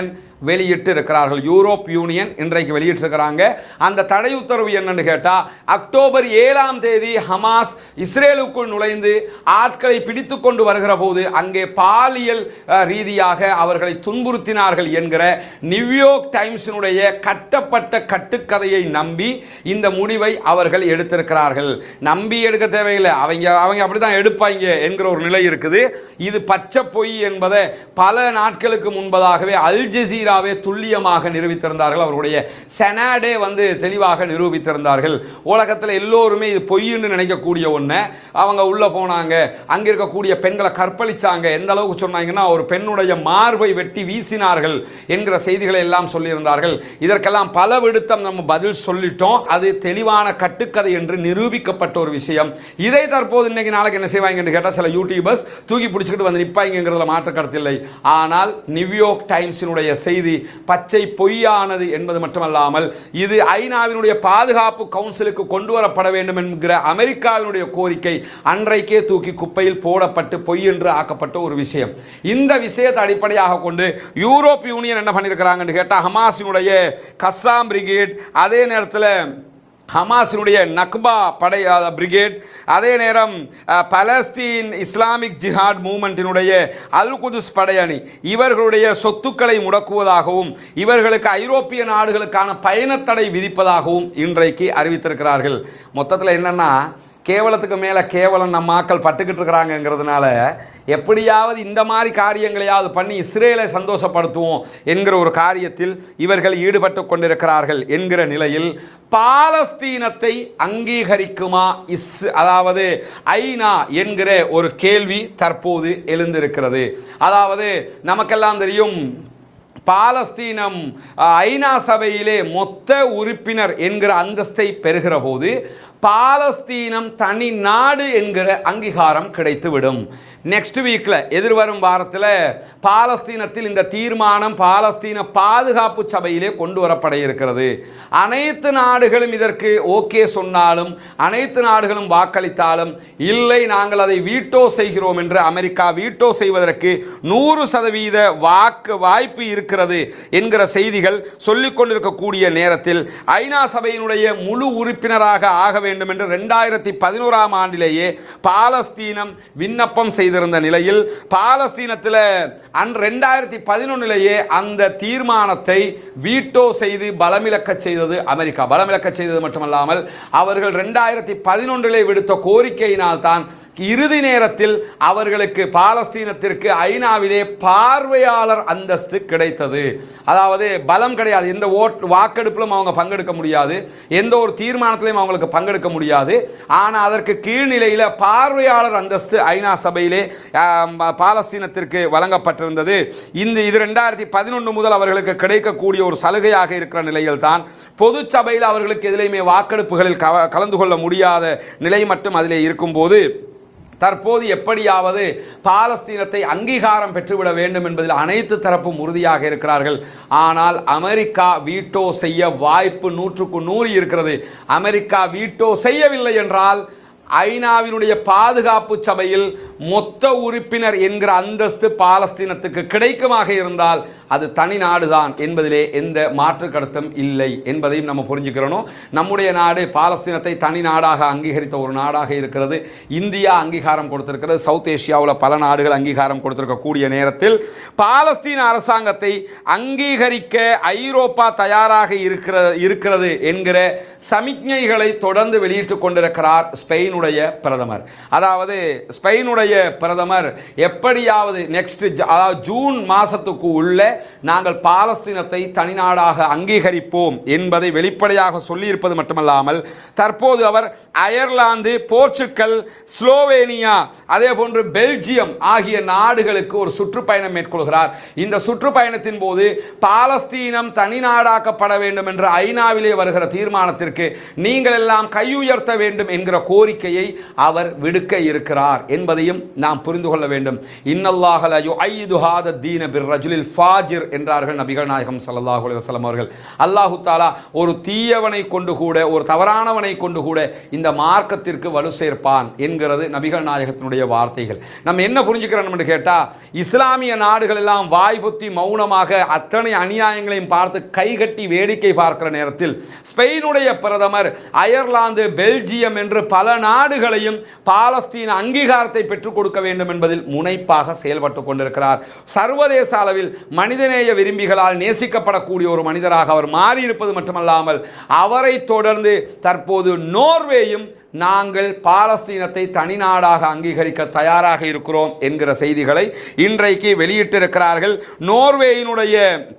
வெளியிட்டு இருக்கிறார்கள் யூரோப் யூனியன் இன்றைக்கு வெளியிட்டிருக்கிறாங்க அந்த தடை உத்தரவு என்னன்னு கேட்டால் அக்டோபர் ஏழாம் தேதி ஹமாஸ் இஸ்ரேலுக்குள் நுழைந்து ஆட்களை பிடித்து கொண்டு வருகிற போது அங்கே பாலியல் அஹ், ரீதியாக அவர்களை துன்புறுத்தினார்கள் என்கிற நியூயார்க் டைம்ஸினுடைய கட்டப்பட்ட கட்டுக்கதையை நம்பி இந்த முடிவை அவர்கள் எடுத்திருக்கிறார்கள் நம்பி எடுக்க தேவையில்லை அவங்க அவங்க அப்படிதான் எடுப்பாங்க என்கிற ஒரு நிலை இருக்குது இது பச்சை பொய் என்பதை பல நாட்களுக்கு முன்பதாகவே அல் ஜசீராவே துல்லியமாக நிரூபித்திருந்தார்கள் அவருடைய செனாடே வந்து தெளிவாக நிரூபித்திருந்தார்கள் உலகத்தில் எல்லோருமே இது பொய்ன்னு நினைக்கக்கூடிய ஒன்று அவங்க உள்ளே போனாங்க அங்கே இருக்கக்கூடிய பெண்களை கற்பழிச்சாங்க எந்த அளவுக்கு சொன்னாங்கன்னா ஒரு பெண்ணுடைய மார்பை வெட்டி வீசினார்கள் என்கிற செய்திகளை எல்லாம் சொல்லியிருந்தார்கள் இதற்கெல்லாம் பல விடுத்தம் நம்ம பதில் சொல்லிட்டோம் அது தெளிவான கட்டுக்கதை என்று நிரூபிக்கப்பட்ட ஒரு விஷயம் இதை தற்போது இன்னைக்கு நாளைக்கு என்ன செய்வாங்கன்னு கேட்டால் சில யூடியூபர்ஸ் தூக்கி பிடிச்சிக்கிட்டு வந்து நிற்பாங்கிறதுல மாற்று கருத்தில்லை ஆனால் நியூயார்க் டைம்ஸினுடைய செய்தி பச்சை பொய்யானது என்பது மட்டுமல்லாமல் இது ஐநாவினுடைய பாதுகாப்பு கவுன்சிலுக்கு கொண்டு வரப்பட வேண்டும் என்கிற அமெரிக்காவினுடைய கோரிக்கை அன்றைக்கே தூக்கி குப்பையில் போடப்பட்டு பொய் என்று ஆக்கப்பட்ட ஒரு விஷயம் இந்த விஷயத்தை அடிப்படையாக கொண்டு யூரோப் யூனியன் என்ன பண்ணியிருக்கிறாங்கன்னு கேட்டால் ஹமாஸினுடைய கஸ்ஸாம் பிரிகேட் அதே நேரத்தில் ஹமாஸினுடைய நக்பா படை அஹ், பிரிகேட் அதே நேரம் அஹ், பலஸ்தீன் இஸ்லாமிக் ஜிஹாட் மூமெண்ட்டினுடைய அல் குதுஸ் படையணி இவர்களுடைய சொத்துக்களை முடக்குவதாகவும் இவர்களுக்கு ஐரோப்பிய நாடுகளுக்கான பயணத்தடை விதிப்பதாகவும் இன்றைக்கு அறிவித்திருக்கிறார்கள் மொத்தத்தில் என்னன்னா கேவலத்துக்கு மேலே கேவலம் நம்ம ஆக்கள் பட்டுக்கிட்டு இருக்கிறாங்கங்கிறதுனால எப்படியாவது இந்த மாதிரி காரியங்களையாவது பண்ணி இஸ்ரேலை சந்தோஷப்படுத்துவோம் என்கிற ஒரு காரியத்தில் இவர்கள் ஈடுபட்டு கொண்டிருக்கிறார்கள் என்கிற நிலையில் பாலஸ்தீனத்தை அங்கீகரிக்குமா இஸ் அதாவது ஐநா என்கிற ஒரு கேள்வி தற்போது எழுந்திருக்கிறது அதாவது நமக்கெல்லாம் தெரியும் பாலஸ்தீனம் அஹ், ஐநா சபையிலே மொத்த உறுப்பினர் என்கிற அந்தஸ்தை பெறுகிற போது பாலஸ்தீனம் தனி நாடு என்கிற அங்கீகாரம் கிடைத்துவிடும் நெக்ஸ்ட் வீக்கில் எதிர்வரும் வாரத்தில் பாலஸ்தீனத்தில் இந்த தீர்மானம் பாலஸ்தீன பாதுகாப்பு சபையிலே கொண்டு வரப்பட இருக்கிறது அனைத்து நாடுகளும் இதற்கு ஓகே சொன்னாலும் அனைத்து நாடுகளும் வாக்களித்தாலும் இல்லை நாங்கள் அதை வீட்டோ செய்கிறோம் என்று அமெரிக்கா வீட்டோ செய்வதற்கு நூறு சதவீத வாக்கு வாய்ப்பு இருக்கிறது என்கிற செய்திகள் சொல்லிக் கொண்டிருக்கக்கூடிய நேரத்தில் ஐநா சபையினுடைய முழு உறுப்பினராக ஆக வேண்டும் என்று ரெண்டாயிரத்தி பதினோராம் ஆண்டிலேயே பாலஸ்தீனம் விண்ணப்பம் செய்திருந்த நிலையில் பாலஸ்தீனத்தில் அன் ரெண்டாயிரத்தி பதினொன்னிலேயே அந்த தீர்மானத்தை வீட்டோ செய்து பலமிழக்க செய்தது அமெரிக்கா பலமிழக்க செய்தது மட்டுமல்லாமல் அவர்கள் ரெண்டாயிரத்தி பதினொன்றிலே விடுத்த கோரிக்கையினால் தான் இறுதி நேரத்தில் அவர்களுக்கு பாலஸ்தீனத்திற்கு ஐநாவிலே பார்வையாளர் அந்தஸ்து கிடைத்தது அதாவது பலம் கிடையாது எந்த ஓட் வாக்கெடுப்பிலும் அவங்க பங்கெடுக்க முடியாது எந்த ஒரு தீர்மானத்திலையும் அவங்களுக்கு பங்கெடுக்க முடியாது ஆனால் அதற்கு கீழ்நிலையில் பார்வையாளர் அந்தஸ்து ஐநா சபையிலே ஆம், பாலஸ்தீனத்திற்கு வழங்கப்பட்டிருந்தது இந்த இது ரெண்டாயிரத்தி பதினொன்று முதல் அவர்களுக்கு கிடைக்கக்கூடிய ஒரு சலுகையாக இருக்கிற நிலையில் தான் பொது சபையில் அவர்களுக்கு எதிலையுமே வாக்கெடுப்புகளில் கவ- கலந்து கொள்ள முடியாத நிலை மட்டும் அதிலே இருக்கும்போது தற்போது எப்படியாவது பாலஸ்தீனத்தை அங்கீகாரம் பெற்றுவிட வேண்டும் என்பதில் அனைத்து தரப்பும் உறுதியாக இருக்கிறார்கள் ஆனால் அமெரிக்கா வீட்டோ செய்ய வாய்ப்பு நூற்றுக்கு நூறு இருக்கிறது அமெரிக்கா வீட்டோ செய்யவில்லை என்றால் ஐநாவினுடைய பாதுகாப்பு சபையில் மொத்த உறுப்பினர் என்கிற அந்தஸ்து பாலஸ்தீனத்துக்கு கிடைக்குமாக இருந்தால் அது தனி நாடுதான் என்பதிலே எந்த மாற்று கருத்தும் இல்லை என்பதையும் நம்ம புரிஞ்சுக்கிறணும் நம்முடைய நாடு பாலஸ்தீனத்தை தனி நாடாக அங்கீகரித்த ஒரு நாடாக இருக்கிறது இந்தியா அங்கீகாரம் கொடுத்திருக்கிறது சவுத் ஏசியாவில் பல நாடுகள் அங்கீகாரம் கொடுத்திருக்கக்கூடிய நேரத்தில் பாலஸ்தீன அரசாங்கத்தை அங்கீகரிக்க ஐரோப்பா தயாராக இருக்கிற இருக்கிறது என்கிற சமிக்ஞைகளை தொடர்ந்து வெளியிட்டுக் கொண்டிருக்கிறார் ஸ்பெயினுடைய பிரதமர் அதாவது ஸ்பெயினுடைய பிரதமர் எப்படியாவது நெக்ஸ்ட் அதாவது ஜூன் மாசத்துக்கு உள்ள நாங்கள் பாலஸ்தீனத்தை தனிநாடாக அங்கீகரிப்போம் என்பதை வெளிப்படையாக சொல்லியிருப்பது மட்டுமல்லாமல் தற்போது அவர் அயர்லாந்து போர்ச்சுக்கல் ஸ்லோவேனியா அதே போன்று பெல்ஜியம் ஆகிய நாடுகளுக்கு ஒரு சுற்றுப்பயணம் மேற்கொள்கிறார் இந்த சுற்றுப்பயணத்தின் போது பாலஸ்தீனம் தனிநாடாக்கப்பட வேண்டும் என்ற ஐநாவிலே வருகிற தீர்மானத்திற்கு நீங்கள் எல்லாம் கையுயர்த்த வேண்டும் என்கிற கோரிக்கையை அவர் விடுக்க இருக்கிறார் என்பதையும் நாம் புரிந்து கொள்ள வேண்டும் இன்னல்லாஹல யுஐது ஹாத தீன பிர் ரஜுலில் ஃபாஜிர் ஃபாஜிர் என்றார்கள் நபிகள் நாயகம் ஸல்லல்லாஹு அலைஹி வஸல்லம் அவர்கள் அல்லாஹு தாலா ஒரு தீயவனை கொண்டு கூட ஒரு தவறானவனை கொண்டு கூட இந்த மார்க்கத்திற்கு வலு சேர்ப்பான் என்கிறது நபிகள் நாயகத்தினுடைய வார்த்தைகள் நம்ம என்ன புரிஞ்சுக்கிறோம்னு கேட்டா இஸ்லாமிய நாடுகள் எல்லாம் வாய் பொத்தி மௌனமாக அத்தனை அநியாயங்களையும் பார்த்து கைகட்டி வேடிக்கை பார்க்கிற நேரத்தில் ஸ்பெயினுடைய பிரதமர் அயர்லாந்து பெல்ஜியம் என்று பல நாடுகளையும் பாலஸ்தீன அங்கீகாரத்தை பெற்றுக் கொடுக்க வேண்டும் என்பதில் முனைப்பாக செயல்பட்டு கொண்டிருக்கிறார் சர்வதேச அளவில் மனிதநேய விரும்பிகளால் நேசிக்கப்படக்கூடிய ஒரு மனிதராக அவர் மாறியிருப்பது மட்டுமல்லாமல் அவரை தொடர்ந்து தற்போது நோர்வேயும் நாங்கள் பாலஸ்தீனத்தை தனிநாடாக அங்கீகரிக்க தயாராக இருக்கிறோம் என்கிற செய்திகளை இன்றைக்கு வெளியிட்டிருக்கிறார்கள் நோர்வேயினுடைய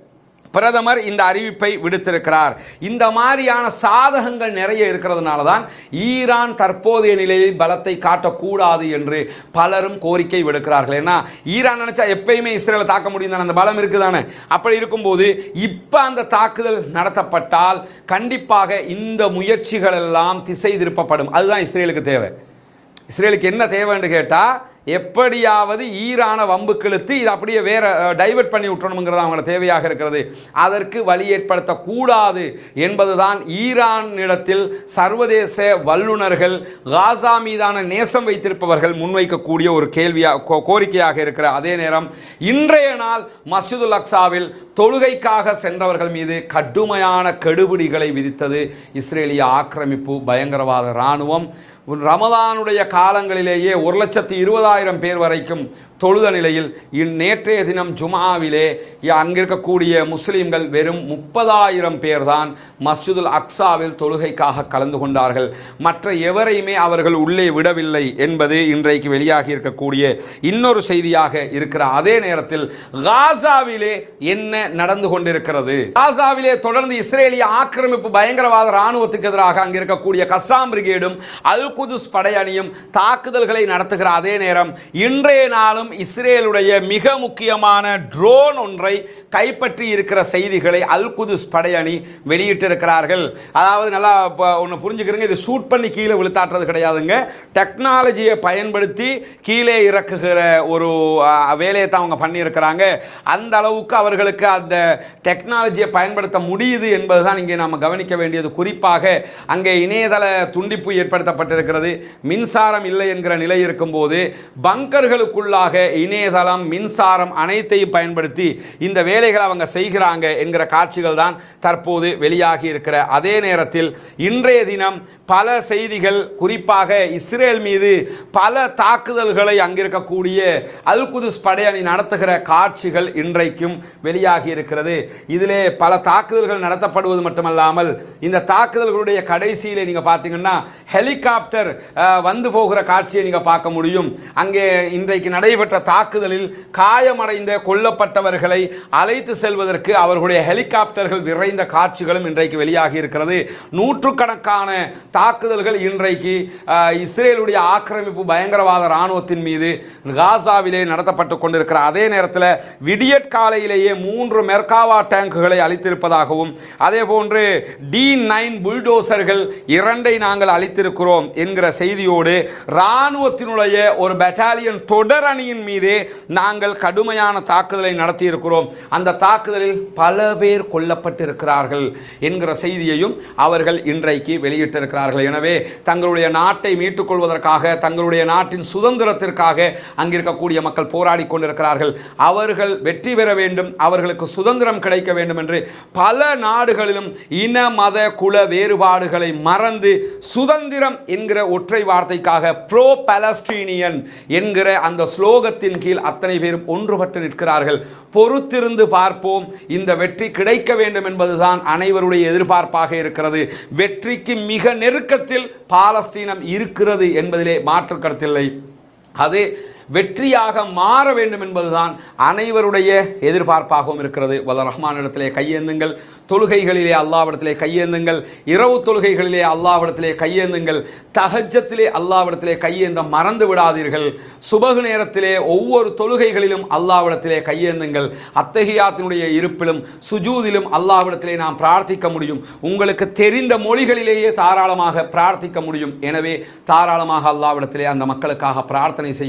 பிரதமர் இந்த அறிவிப்பை விடுத்திருக்கிறார் இந்த மாதிரியான சாதகங்கள் நிறைய இருக்கிறதுனால தான் ஈரான் தற்போதைய நிலையில் பலத்தை காட்டக்கூடாது என்று பலரும் கோரிக்கை விடுக்கிறார்கள் ஏன்னா ஈரான் நினைச்சா எப்பயுமே இஸ்ரேலை தாக்க முடியும் தானே அந்த பலம் இருக்குதானே அப்படி இருக்கும்போது இப்போ அந்த தாக்குதல் நடத்தப்பட்டால் கண்டிப்பாக இந்த முயற்சிகள் எல்லாம் திசை திருப்பப்படும் அதுதான் இஸ்ரேலுக்கு தேவை இஸ்ரேலுக்கு என்ன தேவைன்னு கேட்டால் எப்படியாவது ஈரான வம்புக்கு இழுத்து இது அப்படியே வேற டைவர்ட் பண்ணி விட்டணுங்கிறது அவங்கள தேவையாக இருக்கிறது அதற்கு வழி ஏற்படுத்தக்கூடாது என்பதுதான் ஈரானிடத்தில் சர்வதேச வல்லுநர்கள் காசா மீதான நேசம் வைத்திருப்பவர்கள் முன்வைக்கக்கூடிய ஒரு கேள்வியா கோ- கோரிக்கையாக இருக்கிற அதே நேரம் இன்றைய நாள் மஸ்ஜிதுல் அக்ஸாவில் தொழுகைக்காக சென்றவர்கள் மீது கடுமையான கெடுபிடிகளை விதித்தது இஸ்ரேலிய ஆக்கிரமிப்பு பயங்கரவாத இராணுவம் ரமதானுடைய காலங்களிலேயே ஒரு லட்சத்தி இருபதாயிரம் பேர் வரைக்கும் தொழுத நிலையில் இன் நேற்றைய தினம் ஜுமாவிலே இ- அங்கிருக்கக்கூடிய முஸ்லிம்கள் வெறும் முப்பதாயிரம் பேர் தான் மஸ்ஜிதுல் அக்ஸாவில் தொழுகைக்காக கலந்து கொண்டார்கள் மற்ற எவரையுமே அவர்கள் உள்ளே விடவில்லை என்பது இன்றைக்கு வெளியாகி இருக்கக்கூடிய இன்னொரு செய்தியாக இருக்கிற அதே நேரத்தில் காசாவிலே என்ன நடந்து கொண்டிருக்கிறது காசாவிலே தொடர்ந்து இஸ்ரேலிய ஆக்கிரமிப்பு பயங்கரவாத இராணுவத்துக்கு எதிராக அங்கு இருக்கக்கூடிய கஸ்ஸாம் பிரிகேடும் அல் குதுஸ் படையணியும் தாக்குதல்களை நடத்துகிற அதே நேரம் இன்றைய நாளும் இஸ்ரேலுடைய மிக முக்கியமான ட்ரோன் ஒன்றை கைப்பற்றி இருக்கிற செய்திகளை அல் குதுஸ் படையணி வெளியிட்டிருக்கிறார்கள் அதாவது நல்லா ஒன்று புரிஞ்சுக்கிறீங்க இது ஷூட் பண்ணி கீழே விழுத்தாட்டுறது கிடையாதுங்க டெக்னாலஜியை பயன்படுத்தி கீழே இறக்குகிற ஒரு ஆ, வேலையை தான் அவங்க பண்ணியிருக்கிறாங்க அந்த அளவுக்கு அவர்களுக்கு அந்த டெக்னாலஜியை பயன்படுத்த முடியுது என்பதுதான் இங்கே நாம் கவனிக்க வேண்டியது குறிப்பாக அங்கே இணையதள துண்டிப்பு ஏற்படுத்தப்பட்டிருக்கிறது மின்சாரம் இல்லை என்கிற நிலை இருக்கும்போது பங்கர்களுக்குள்ளாக இணையதளம் மின்சாரம் அனைத்தையும் பயன்படுத்தி இந்த வேலைகளை அவங்க செய்கிறாங்க என்கிற காட்சிகள் தான் தற்போது வெளியாகி இருக்கிற அதே நேரத்தில் இன்றைய தினம் பல செய்திகள் குறிப்பாக இஸ்ரேல் மீது பல தாக்குதல்களை அங்கிருக்கக்கூடிய அல் குதுஸ் படையணி நடத்துகிற காட்சிகள் இன்றைக்கும் வெளியாகி இருக்கிறது இதிலே பல தாக்குதல்கள் நடத்தப்படுவது மட்டுமல்லாமல் இந்த தாக்குதல்களுடைய கடைசியிலே நீங்க பார்த்தீங்கன்னா ஹெலிகாப்டர் அஹ், வந்து போகிற காட்சியை நீங்க பார்க்க முடியும் அங்கே இன்றைக்கு நடைபெற்ற தாக்குதலில் காயமடைந்த கொல்லப்பட்டவர்களை அழைத்து செல்வதற்கு அவர்களுடைய ஹெலிகாப்டர்கள் விரைந்த காட்சிகளும் இன்றைக்கு வெளியாகி இருக்கிறது நூற்றுக்கணக்கான தாக்குதல்கள் இன்றைக்கு அஹ், இஸ்ரேலுடைய ஆக்கிரமிப்பு பயங்கரவாத இராணுவத்தின் மீது காசாவிலே நடத்தப்பட்டு கொண்டிருக்கிற அதே நேரத்தில் விடியற் காலையிலேயே மூன்று மெர்காவா டேங்குகளை அளித்திருப்பதாகவும் அதே போன்று டி நைன் புல்டோசர்கள் இரண்டை நாங்கள் அளித்திருக்கிறோம் என்கிற செய்தியோடு இராணுவத்தினுடைய ஒரு பெட்டாலியன் தொடர் அணியின் மீதே நாங்கள் கடுமையான தாக்குதலை நடத்தியிருக்கிறோம் அந்த தாக்குதலில் பல பேர் கொல்லப்பட்டிருக்கிறார்கள் என்கிற செய்தியையும் அவர்கள் இன்றைக்கு வெளியிட்டிருக்கிறார்கள் எனவே தங்களுடைய நாட்டை மீட்டுக் கொள்வதற்காக தங்களுடைய நாட்டின் சுதந்திரத்திற்காக அங்கிருக்கக்கூடிய மக்கள் போராடி கொண்டிருக்கிறார்கள் அவர்கள் வெற்றி பெற வேண்டும் அவர்களுக்கு சுதந்திரம் கிடைக்க வேண்டும் என்று பல நாடுகளிலும் இன மத குல வேறுபாடுகளை மறந்து சுதந்திரம் என்கிற ஒற்றை வார்த்தைக்காக ப்ரோ பலஸ்டீனியன் என்கிற அந்த ஸ்லோகத்தின் கீழ் அத்தனை பேரும் ஒன்றுபட்டு நிற்கிறார்கள் பொறுத்திருந்து பார்ப்போம் இந்த வெற்றி கிடைக்க வேண்டும் என்பதுதான் அனைவருடைய எதிர்பார்ப்பாக இருக்கிறது வெற்றிக்கு மிக நெருக்கத்தில் பாலஸ்தீனம் இருக்கிறது என்பதிலே மாற்று கருத்தில்லை அது வெற்றியாக மாற வேண்டும் என்பதுதான் அனைவருடைய எதிர்பார்ப்பாகவும் இருக்கிறது வல்ல ரஹ்மானிடத்திலே கையேந்துங்கள் தொழுகைகளிலே அல்லாவிடத்திலே கையேந்துங்கள் இரவு தொழுகைகளிலே அல்லாவிடத்திலே கையேந்துங்கள் தஹஜத்திலே அல்லாவிடத்திலே கையேந்த மறந்து விடாதீர்கள் சுபகு நேரத்திலே ஒவ்வொரு தொழுகைகளிலும் அல்லாவிடத்திலே கையேந்துங்கள் அத்தகையாத்தினுடைய இருப்பிலும் சுஜூதிலும் அல்லாவிடத்திலே நாம் பிரார்த்திக்க முடியும் உங்களுக்கு தெரிந்த மொழிகளிலேயே தாராளமாக பிரார்த்திக்க முடியும் எனவே தாராளமாக அல்லாவிடத்திலே அந்த மக்களுக்காக பிரார்த்தனை செய்யுங்கள்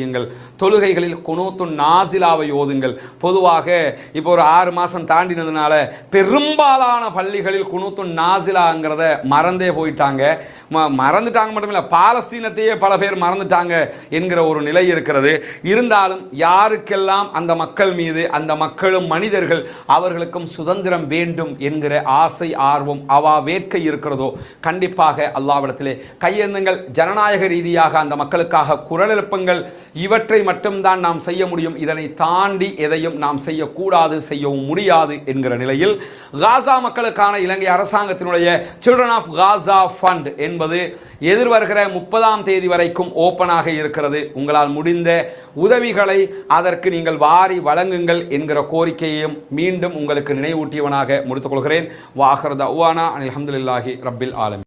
தொழுகைகளில் குனூத்து நாசிலாவை ஓதுங்கள் பொதுவாக இப்போ ஒரு ஆறு மாதம் தாண்டினதுனால பெரும்பாலான பள்ளிகளில் குனூத்து நாசிலாங்கிறத மறந்தே போயிட்டாங்க ம- மறந்துட்டாங்க மட்டும் இல்லை பாலஸ்தீனத்தையே பல பேர் மறந்துட்டாங்க என்கிற ஒரு நிலை இருக்கிறது இருந்தாலும் யாருக்கெல்லாம் அந்த மக்கள் மீது அந்த மக்களும் மனிதர்கள் அவர்களுக்கும் சுதந்திரம் வேண்டும் என்கிற ஆசை ஆர்வம் அவா வேட்கை இருக்கிறதோ கண்டிப்பாக அல்லாவிடத்திலே கையெழுந்துங்கள் ஜனநாயக ரீதியாக அந்த மக்களுக்காக குரல் எழுப்புங்கள் இவற்றை மட்டும்தான் நாம் செய்ய முடியும் இதனை தாண்டி எதையும் நாம் செய்யக்கூடாது செய்யவும் முடியாது என்கிற நிலையில் காசா மக்களுக்கான இலங்கை அரசாங்கத்தினுடைய சில்ட்ரன் ஆஃப் காசா ஃபண்ட் என்பது எதிர்வருகிற முப்பதாம் தேதி வரைக்கும் ஓப்பனாக இருக்கிறது உங்களால் முடிந்த உதவிகளை அதற்கு நீங்கள் வாரி வழங்குங்கள் என்கிற கோரிக்கையையும் மீண்டும் உங்களுக்கு நினைவூட்டியவனாக முடித்துக் கொள்கிறேன் வாஹர் தவானா அனில் அஹமதுல்லாஹி ரப்பில் ஆலம்